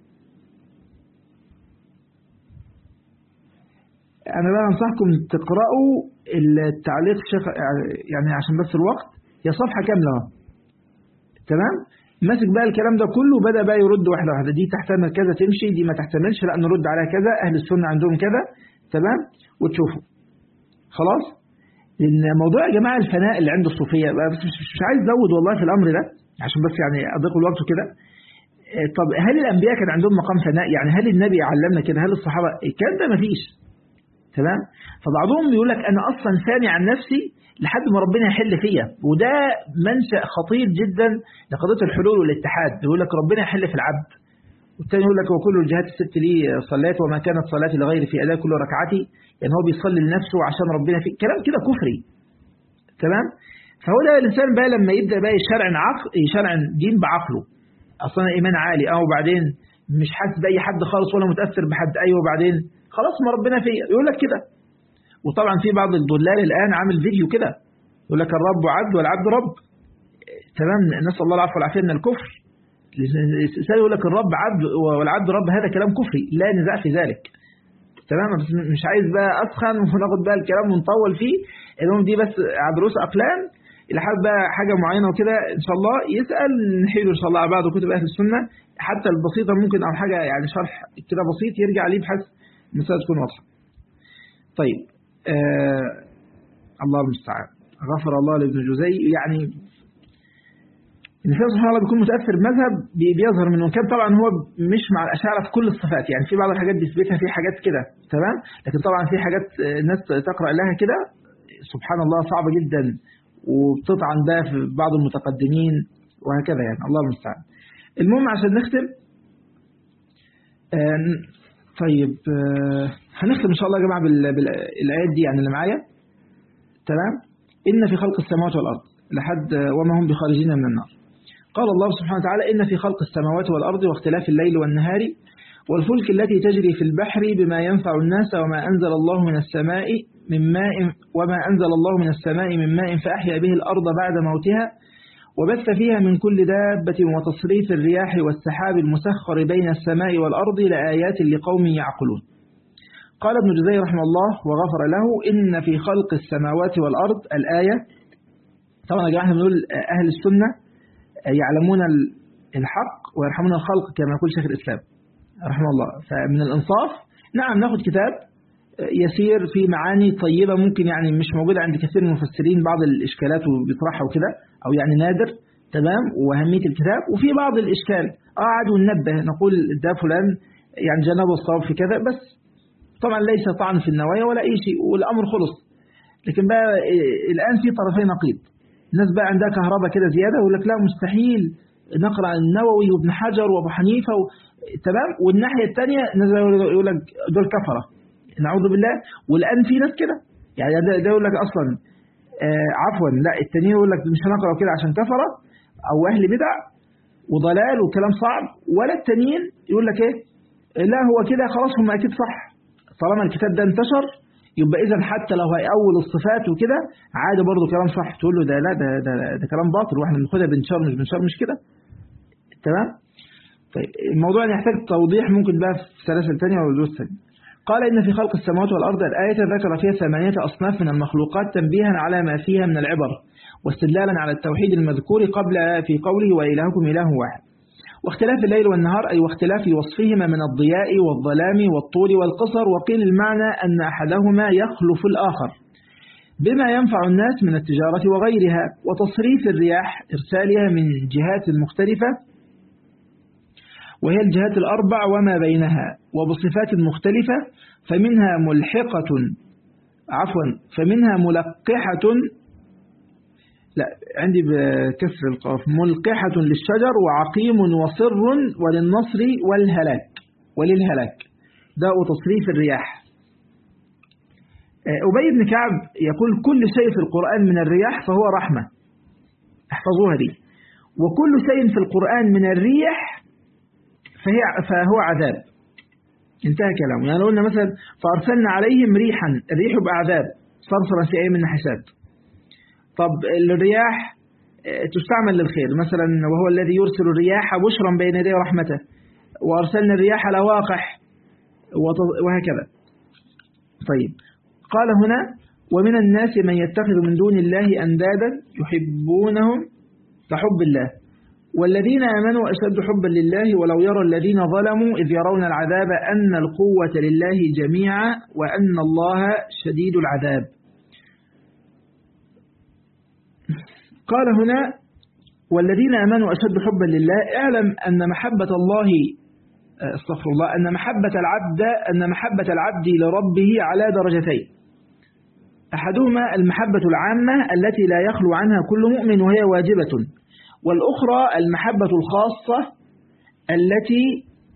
أنا بقى أنصحكم تقرأوا التعليق الشيخ يعني عشان بس الوقت هي صفحة كاملة تمام ماسك بقى الكلام ده كله بدأ بقى يرد واحدة واحدة دي تحتمل كذا تمشي دي ما تحتملش لا نرد عليها كذا أهل السنة عندهم كذا تمام وتشوفوا خلاص لأن موضوع يا جماعة الفناء اللي عند الصوفية بس مش, مش عايز أزود والله في الأمر ده عشان بس يعني أضيق الوقت كده طب هل الأنبياء كان عندهم مقام فناء يعني هل النبي علمنا كده هل الصحابة الكلام ده مفيش تمام فبعضهم يقول لك أنا أصلا ثاني عن نفسي لحد ما ربنا يحل فيا وده منشأ خطير جدا لقضية الحلول والاتحاد يقول لك ربنا يحل في العبد والثاني يقول لك وكل الجهات الست لي صلات وما كانت صلاتي لغير في أداء كل ركعتي يعني هو بيصلي لنفسه عشان ربنا فيه كلام كده كفري تمام فهو ده الإنسان بقى لما يبدأ بقى يشرع عقل يشرع دين بعقله أصلا إيمان عالي أو بعدين مش حاسس بأي حد خالص ولا متأثر بحد أيوه وبعدين خلاص ما ربنا فيا يقول لك كده وطبعا في بعض الضلال الآن عامل فيديو كده يقول لك الرب عبد والعبد رب تمام نسأل الله العفو والعافية من الكفر الإنسان يقول لك الرب عبد والعبد رب هذا كلام كفري لا نزاع في ذلك تمام بس مش عايز بقى أسخن وناخد بقى الكلام ونطول فيه المهم دي بس دروس أقلام اللي حابب بقى حاجة معينة وكده إن شاء الله يسأل نحيله إن شاء الله على بعض كتب أهل السنة حتى البسيطة ممكن أو حاجة يعني شرح كده بسيط يرجع عليه بحيث المسألة تكون واضحة طيب آه الله المستعان غفر الله لابن جزي يعني الإنسان سبحان الله بيكون متأثر بمذهب بيظهر منه كان طبعا هو مش مع الأشاعرة في كل الصفات يعني في بعض الحاجات بيثبتها في حاجات كده تمام لكن طبعا في حاجات الناس تقرأ لها كده سبحان الله صعبة جدا وبتطعن بقى في بعض المتقدمين وهكذا يعني الله المستعان المهم عشان نختم آه طيب آه هنختم إن شاء الله يا جماعة بالآيات دي يعني اللي معايا تمام إن في خلق السماوات والأرض لحد وما هم بخارجين من النار قال الله سبحانه وتعالى إن في خلق السماوات والأرض واختلاف الليل والنهار والفلك التي تجري في البحر بما ينفع الناس وما أنزل الله من السماء من ماء وما أنزل الله من السماء من ماء فأحيا به الأرض بعد موتها وبث فيها من كل دابة وتصريف الرياح والسحاب المسخر بين السماء والأرض لآيات لقوم يعقلون قال ابن جزي رحمه الله وغفر له إن في خلق السماوات والأرض الآية طبعا يا جماعة بنقول أهل السنة يعلمون الحق ويرحمون الخلق كما يقول شيخ الإسلام رحمه الله فمن الإنصاف نعم ناخد كتاب يسير في معاني طيبة ممكن يعني مش موجودة عند كثير من المفسرين بعض الإشكالات وبيطرحها وكده أو يعني نادر تمام وأهمية الكتاب وفي بعض الإشكال قاعد وننبه نقول ده فلان يعني جنبه الصواب في كذا بس طبعا ليس طعن في النوايا ولا أي شيء والأمر خلص لكن بقى الآن في طرفين نقيض الناس بقى عندها كهرباء كده زيادة ويقول لك لا مستحيل نقرأ النووي وابن حجر وابو حنيفة و... تمام والناحية الثانية الناس يقول لك دول كفرة نعوذ بالله والآن في ناس كده يعني ده, ده يقول لك أصلا آه عفوا لا التانيين يقول لك مش هنقرأ كده عشان كفرة أو أهل بدع وضلال وكلام صعب ولا التانيين يقول لك إيه لا هو كده خلاص هم أكيد صح طالما الكتاب ده انتشر يبقى إذا حتى لو هيأول الصفات وكده عادي برضه كلام صح تقول له ده لا ده ده, ده كلام باطل واحنا بناخدها بنشار مش بنشار مش كده تمام طيب الموضوع يحتاج توضيح ممكن بقى في سلاسل ثانيه ولا دروس ثانيه قال إن في خلق السماوات والأرض الآية ذكر فيها ثمانية أصناف من المخلوقات تنبيها على ما فيها من العبر واستدلالا على التوحيد المذكور قبل في قوله وإلهكم إله واحد واختلاف الليل والنهار أي واختلاف وصفهما من الضياء والظلام والطول والقصر وقيل المعنى أن أحدهما يخلف الآخر بما ينفع الناس من التجارة وغيرها وتصريف الرياح إرسالها من جهات مختلفة وهي الجهات الأربع وما بينها وبصفات مختلفة فمنها ملحقة عفوا فمنها ملقحة لا عندي بكسر القاف ملقحة للشجر وعقيم وصر وللنصر والهلاك وللهلاك ده تصريف الرياح أبي بن كعب يقول كل شيء في القرآن من الرياح فهو رحمة احفظوها دي وكل شيء في القرآن من الريح فهي فهو عذاب انتهى كلامه يعني قلنا مثلا فأرسلنا عليهم ريحا الريح يبقى عذاب صرصرا في أي من نحسات طب الرياح تستعمل للخير مثلا وهو الذي يرسل الرياح بشرا بين يدي رحمته وأرسلنا الرياح لواقح وهكذا طيب قال هنا ومن الناس من يتخذ من دون الله أندادا يحبونهم كحب الله والذين آمنوا أشد حبا لله ولو يرى الذين ظلموا إذ يرون العذاب أن القوة لله جميعا وأن الله شديد العذاب قال هنا والذين آمنوا أشد حبا لله اعلم أن محبة الله استغفر الله أن محبة العبد أن محبة العبد لربه على درجتين أحدهما المحبة العامة التي لا يخلو عنها كل مؤمن وهي واجبة والأخرى المحبة الخاصة التي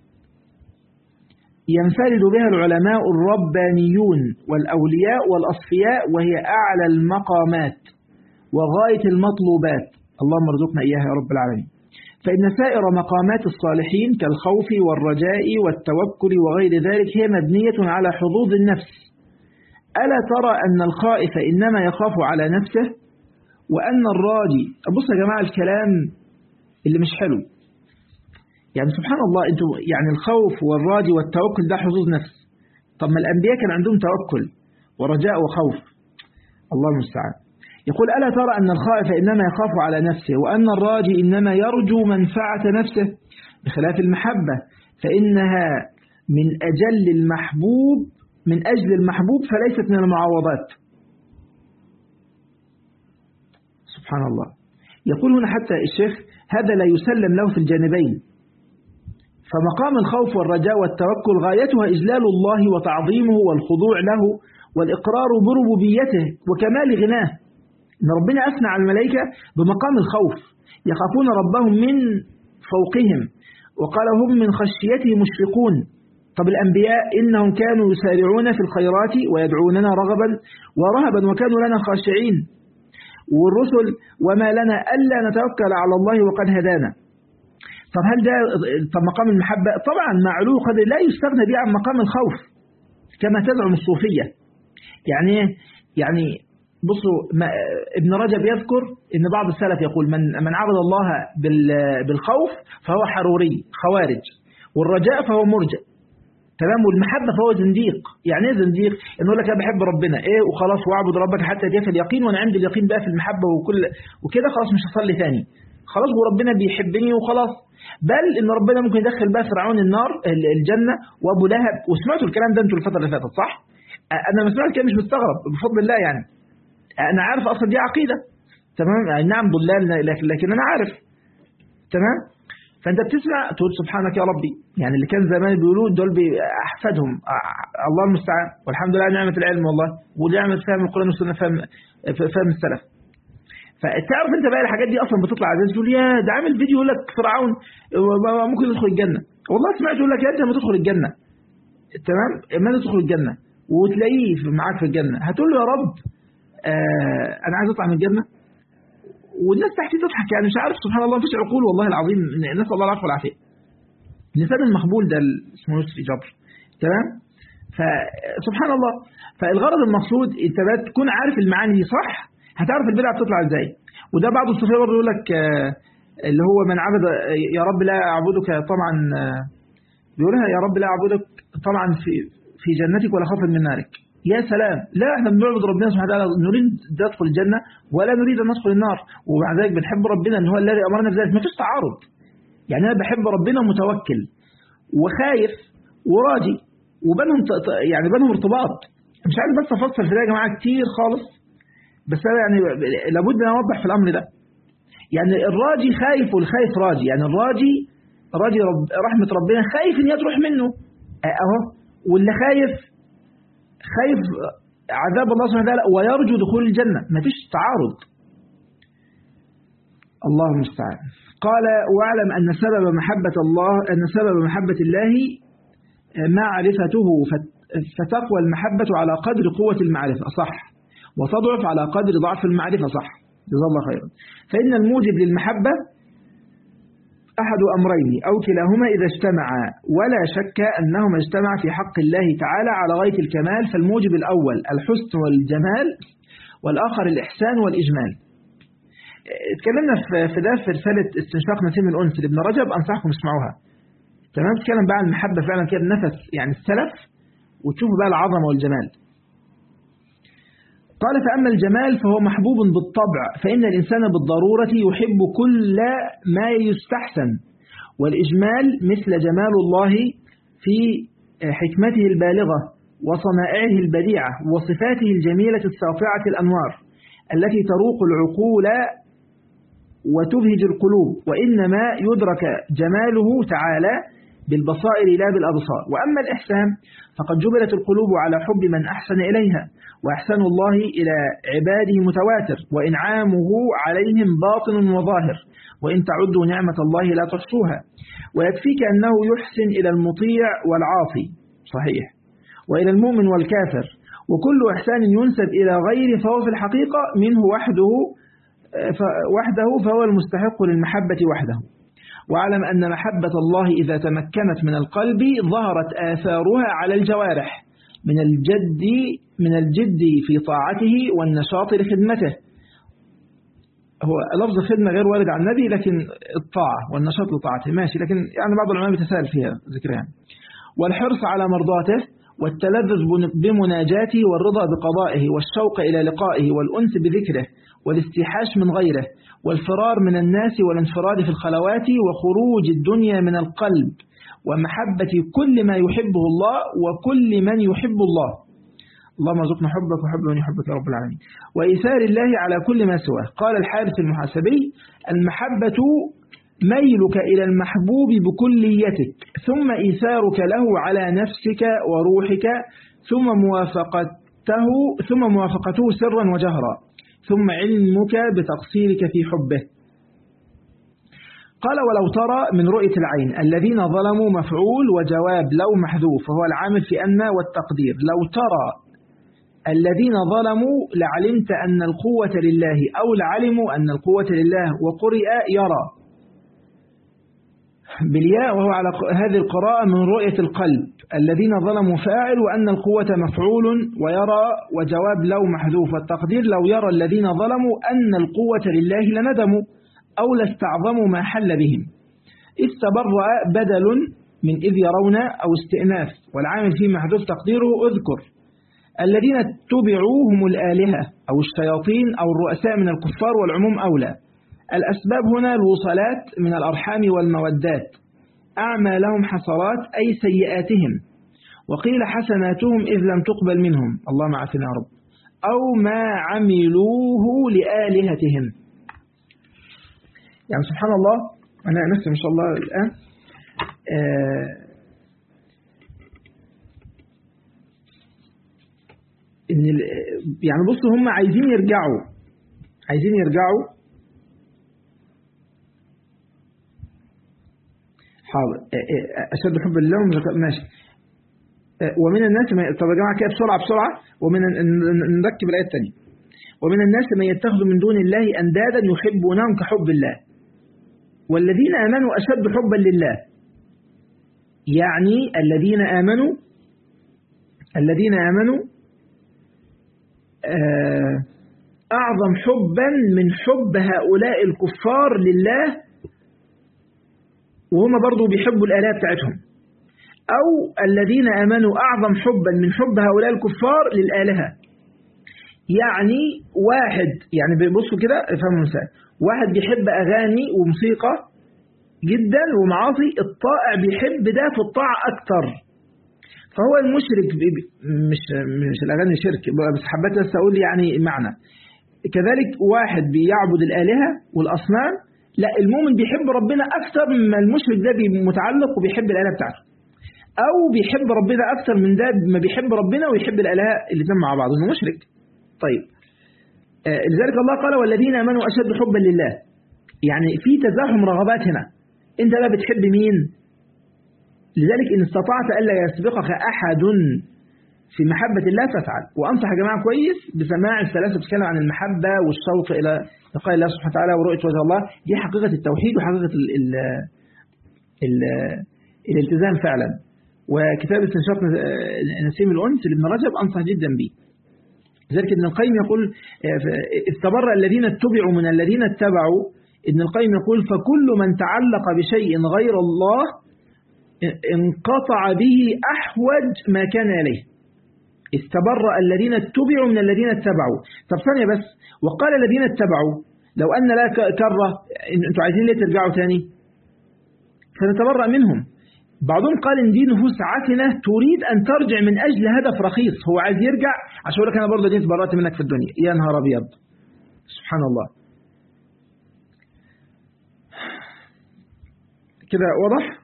ينفرد بها العلماء الربانيون والأولياء والأصفياء وهي أعلى المقامات وغاية المطلوبات اللهم ارزقنا إياها يا رب العالمين فإن سائر مقامات الصالحين كالخوف والرجاء والتوكل وغير ذلك هي مبنية على حظوظ النفس ألا ترى أن الخائف إنما يخاف على نفسه وأن الراجي بص يا جماعة الكلام اللي مش حلو يعني سبحان الله انتوا يعني الخوف والراجي والتوكل ده حظوظ نفس طب ما الأنبياء كان عندهم توكل ورجاء وخوف الله المستعان يقول ألا ترى أن الخائف إنما يخاف على نفسه وأن الراجي إنما يرجو منفعة نفسه بخلاف المحبة فإنها من أجل المحبوب من أجل المحبوب فليست من المعوضات سبحان الله يقول هنا حتى الشيخ هذا لا يسلم له في الجانبين فمقام الخوف والرجاء والتوكل غايتها إجلال الله وتعظيمه والخضوع له والإقرار بربوبيته وكمال غناه إن ربنا أثنى على الملائكة بمقام الخوف يخافون ربهم من فوقهم وقال هم من خشيته مشفقون طب الأنبياء إنهم كانوا يسارعون في الخيرات ويدعوننا رغبا ورهبا وكانوا لنا خاشعين والرسل وما لنا ألا نتوكل على الله وقد هدانا طب هل ده طب مقام المحبة طبعا معلوم قد لا يستغنى به عن مقام الخوف كما تزعم الصوفية يعني يعني بصوا ابن رجب يذكر ان بعض السلف يقول من من عبد الله بالخوف فهو حروري خوارج والرجاء فهو مرجئ تمام والمحبة فهو زنديق يعني ايه زنديق انه يقول لك انا بحب ربنا ايه وخلاص واعبد ربك حتى يأتي اليقين وانا عندي اليقين بقى في المحبة وكل وكده خلاص مش هصلي ثاني خلاص وربنا بيحبني وخلاص بل ان ربنا ممكن يدخل بقى فرعون النار الجنة وابو لهب وسمعتوا الكلام ده انتوا الفترة اللي فاتت صح انا لما سمعت كده مش مستغرب بفضل الله يعني انا عارف اصلا دي عقيدة تمام يعني نعم ضلال لكن, لكن انا عارف تمام فانت بتسمع تقول سبحانك يا ربي يعني اللي كان زمان بيقولوا دول احفادهم الله المستعان والحمد لله نعمة العلم والله ونعمة فهم القرآن والسنة فهم فهم السلف فتعرف انت بقى الحاجات دي اصلا بتطلع عزيز تقول يا ده عامل فيديو يقول لك فرعون ممكن يدخل الجنة والله سمعت يقول لك انت ما تدخل الجنة تمام ما تدخل الجنة وتلاقيه معاك في الجنة هتقول له يا رب آه انا عايز اطلع من الجنة والناس تحتي تضحك يعني مش عارف سبحان الله مفيش عقول والله العظيم نسال الله العفو والعافيه اللسان المخبول ده اسمه يسري جبر تمام فسبحان الله فالغرض المقصود انت تكون عارف المعاني دي صح هتعرف البدعه بتطلع ازاي وده بعض الصوفيه برضه يقول لك اللي هو من عبد يا رب لا اعبدك طبعا بيقولها يا رب لا اعبدك طبعا في في جنتك ولا خوفا من نارك يا سلام لا احنا بنعبد ربنا سبحانه وتعالى نريد ندخل الجنة ولا نريد أن ندخل النار ومع ذلك بنحب ربنا ان هو الذي أمرنا بذلك ما فيش تعارض يعني أنا بحب ربنا متوكل وخايف وراجي وبينهم يعني بينهم ارتباط مش عارف بس افسر في ده يا جماعه كتير خالص بس انا يعني لابد ان اوضح في الامر ده يعني الراجي خايف والخايف راجي يعني الراجي راجي رب رحمه ربنا خايف ان هي تروح منه اهو واللي خايف خايف عذاب الله سبحانه وتعالى ويرجو دخول الجنة ما فيش تعارض الله المستعان قال واعلم أن سبب محبة الله أن سبب محبة الله معرفته فتقوى المحبة على قدر قوة المعرفة صح وتضعف على قدر ضعف المعرفة صح جزا الله خيرا فإن الموجب للمحبة أحد أمرين أو كلاهما إذا اجتمعا ولا شك أنهما اجتمع في حق الله تعالى على غاية الكمال فالموجب الأول الحسن والجمال والآخر الإحسان والإجمال اتكلمنا في ده في رسالة استنشاق نسيم الأنس لابن رجب أنصحكم اسمعوها تمام تتكلم بقى عن المحبة فعلا كده النفس يعني السلف وتشوفوا بقى العظمة والجمال قال فأما الجمال فهو محبوب بالطبع فإن الإنسان بالضرورة يحب كل ما يستحسن والإجمال مثل جمال الله في حكمته البالغة وصنائعه البديعة وصفاته الجميلة الساطعة الأنوار التي تروق العقول وتبهج القلوب وإنما يدرك جماله تعالى بالبصائر لا بالأبصار وأما الإحسان فقد جبلت القلوب على حب من أحسن إليها وإحسان الله إلى عباده متواتر وإنعامه عليهم باطن وظاهر وإن تعدوا نعمة الله لا تحصوها ويكفيك أنه يحسن إلى المطيع والعاصي صحيح وإلى المؤمن والكافر وكل إحسان ينسب إلى غيره فهو في الحقيقة منه وحده وحده فهو المستحق للمحبة وحده واعلم أن محبة الله إذا تمكنت من القلب ظهرت آثارها على الجوارح من الجد من الجد في طاعته والنشاط لخدمته هو لفظ الخدمة غير وارد عن النبي لكن الطاعة والنشاط لطاعته ماشي لكن يعني بعض العلماء بيتساءل فيها ذكرها يعني. والحرص على مرضاته والتلذذ بمناجاته والرضا بقضائه والشوق إلى لقائه والأنس بذكره والاستيحاش من غيره والفرار من الناس والانفراد في الخلوات وخروج الدنيا من القلب ومحبة كل ما يحبه الله وكل من يحب الله اللهم ارزقنا حبك وحب من يحبك يا رب العالمين وإيثار الله على كل ما سواه قال الحارث المحاسبي المحبة ميلك إلى المحبوب بكليتك ثم إيثارك له على نفسك وروحك ثم موافقته ثم موافقته سرا وجهرا ثم علمك بتقصيرك في حبه قال ولو ترى من رؤية العين الذين ظلموا مفعول وجواب لو محذوف وهو العامل في أن والتقدير لو ترى الذين ظلموا لعلمت أن القوة لله أو لعلموا أن القوة لله وقرئ يرى بالياء وهو على هذه القراءة من رؤية القلب الذين ظلموا فاعل وأن القوة مفعول ويرى وجواب لو محذوف التقدير لو يرى الذين ظلموا أن القوة لله لندموا أو لاستعظموا ما حل بهم استبرأ بدل من إذ يرون أو استئناف والعامل فيه محذوف تقديره أذكر الذين اتبعوا هم الآلهة أو الشياطين أو الرؤساء من الكفار والعموم أولى الأسباب هنا الوصلات من الأرحام والمودات أعمالهم حصرات أي سيئاتهم وقيل حسناتهم إذ لم تقبل منهم اللهم عافنا يا رب أو ما عملوه لآلهتهم يعني سبحان الله أنا نفسي ما شاء الله الآن آه إن يعني بصوا هم عايزين يرجعوا عايزين يرجعوا حاضر أشد حب لله ماشي ومن الناس طب يا جماعة كده بسرعة بسرعة ومن نركب الآية الثانية ومن الناس من يتخذ من دون الله أندادا يحبونهم كحب الله والذين آمنوا أشد حبا لله يعني الذين آمنوا الذين آمنوا أعظم حبا من حب هؤلاء الكفار لله وهم برضو بيحبوا الآلهة بتاعتهم أو الذين آمنوا أعظم حبا من حب هؤلاء الكفار للآلهة يعني واحد يعني بيبصوا كده افهموا مثال واحد بيحب أغاني وموسيقى جدا ومعاصي الطائع بيحب ده في الطاعة أكتر فهو المشرك مش مش الأغاني شرك بس حبيت بس أقول يعني معنى كذلك واحد بيعبد الآلهة والأصنام لا المؤمن بيحب ربنا أكثر مما المشرك ده متعلق وبيحب الآلهة بتاعته أو بيحب ربنا أكثر من ده ما بيحب ربنا ويحب الآلهة الاثنين مع بعض إنه مشرك طيب آه لذلك الله قال والذين آمنوا أشد حبا لله يعني في تزاحم رغبات هنا أنت بقى بتحب مين لذلك إن استطعت ألا يسبقك أحد في محبة الله فافعل وأنصح يا جماعة كويس بسماع الثلاثة بتتكلم عن المحبة والشوق إلى لقاء الله سبحانه وتعالى ورؤية وجه الله دي حقيقة التوحيد وحقيقة ال ال ال الالتزام فعلا وكتاب استنشاق نسيم الأنس لابن رجب أنصح جدا به لذلك ابن القيم يقول استبرأ الذين اتبعوا من الذين اتبعوا ابن القيم يقول فكل من تعلق بشيء غير الله انقطع به أحوج ما كان إليه استبرأ الذين اتبعوا من الذين اتبعوا طب ثانية بس وقال الذين اتبعوا لو أن لا كرة أنتوا عايزين ليه ترجعوا تاني فنتبرأ منهم بعضهم قال إن دي نفوس عاتنة تريد أن ترجع من أجل هدف رخيص هو عايز يرجع عشان يقول لك أنا برضه دي اتبرأت منك في الدنيا يا نهار أبيض سبحان الله كده واضح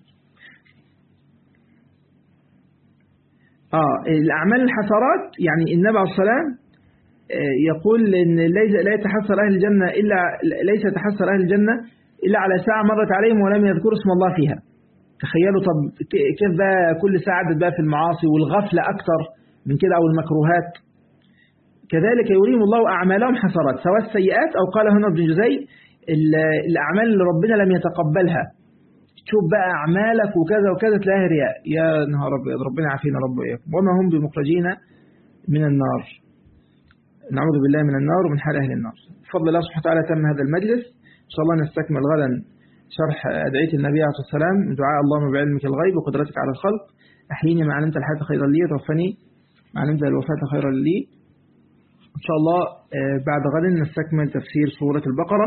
آه الأعمال الحسرات يعني النبي عليه الصلاة يقول إن ليس لا يتحسر أهل الجنة إلا ليس يتحسر أهل الجنة إلا على ساعة مرت عليهم ولم يذكروا اسم الله فيها تخيلوا طب كيف بقى كل ساعة عدت بقى في المعاصي والغفلة أكثر من كده أو المكروهات كذلك يريهم الله أعمالهم حسرات سواء السيئات أو قال هنا ابن جزي الأعمال اللي ربنا لم يتقبلها تشوف بقى أعمالك وكذا وكذا تلاقيها رياء يا نهار أبيض ربنا يعافينا رب وإياكم وما هم بمخرجين من النار نعوذ بالله من النار ومن حال أهل النار بفضل الله سبحانه وتعالى تم هذا المجلس إن شاء الله نستكمل غدا شرح أدعية النبي عليه الصلاة والسلام دعاء اللهم بعلمك الغيب وقدرتك على الخلق أحييني ما علمت الحياة خيرا لي توفني ما علمت الوفاة خيرا لي إن شاء الله بعد غد نستكمل تفسير سورة البقرة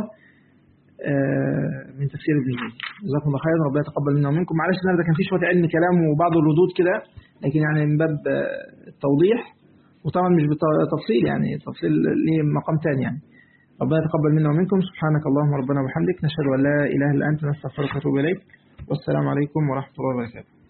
من تفسير ابن جزي جزاكم الله خيرا ربنا يتقبل منا ومنكم معلش النهارده كان في شويه علم كلام وبعض الردود كده لكن يعني من باب التوضيح وطبعا مش بالتفصيل يعني التفصيل ليه مقام تاني يعني ربنا يتقبل منا ومنكم سبحانك اللهم ربنا وبحمدك نشهد أن لا إله إلا أنت نستغفرك ونتوب إليك والسلام عليكم ورحمة الله وبركاته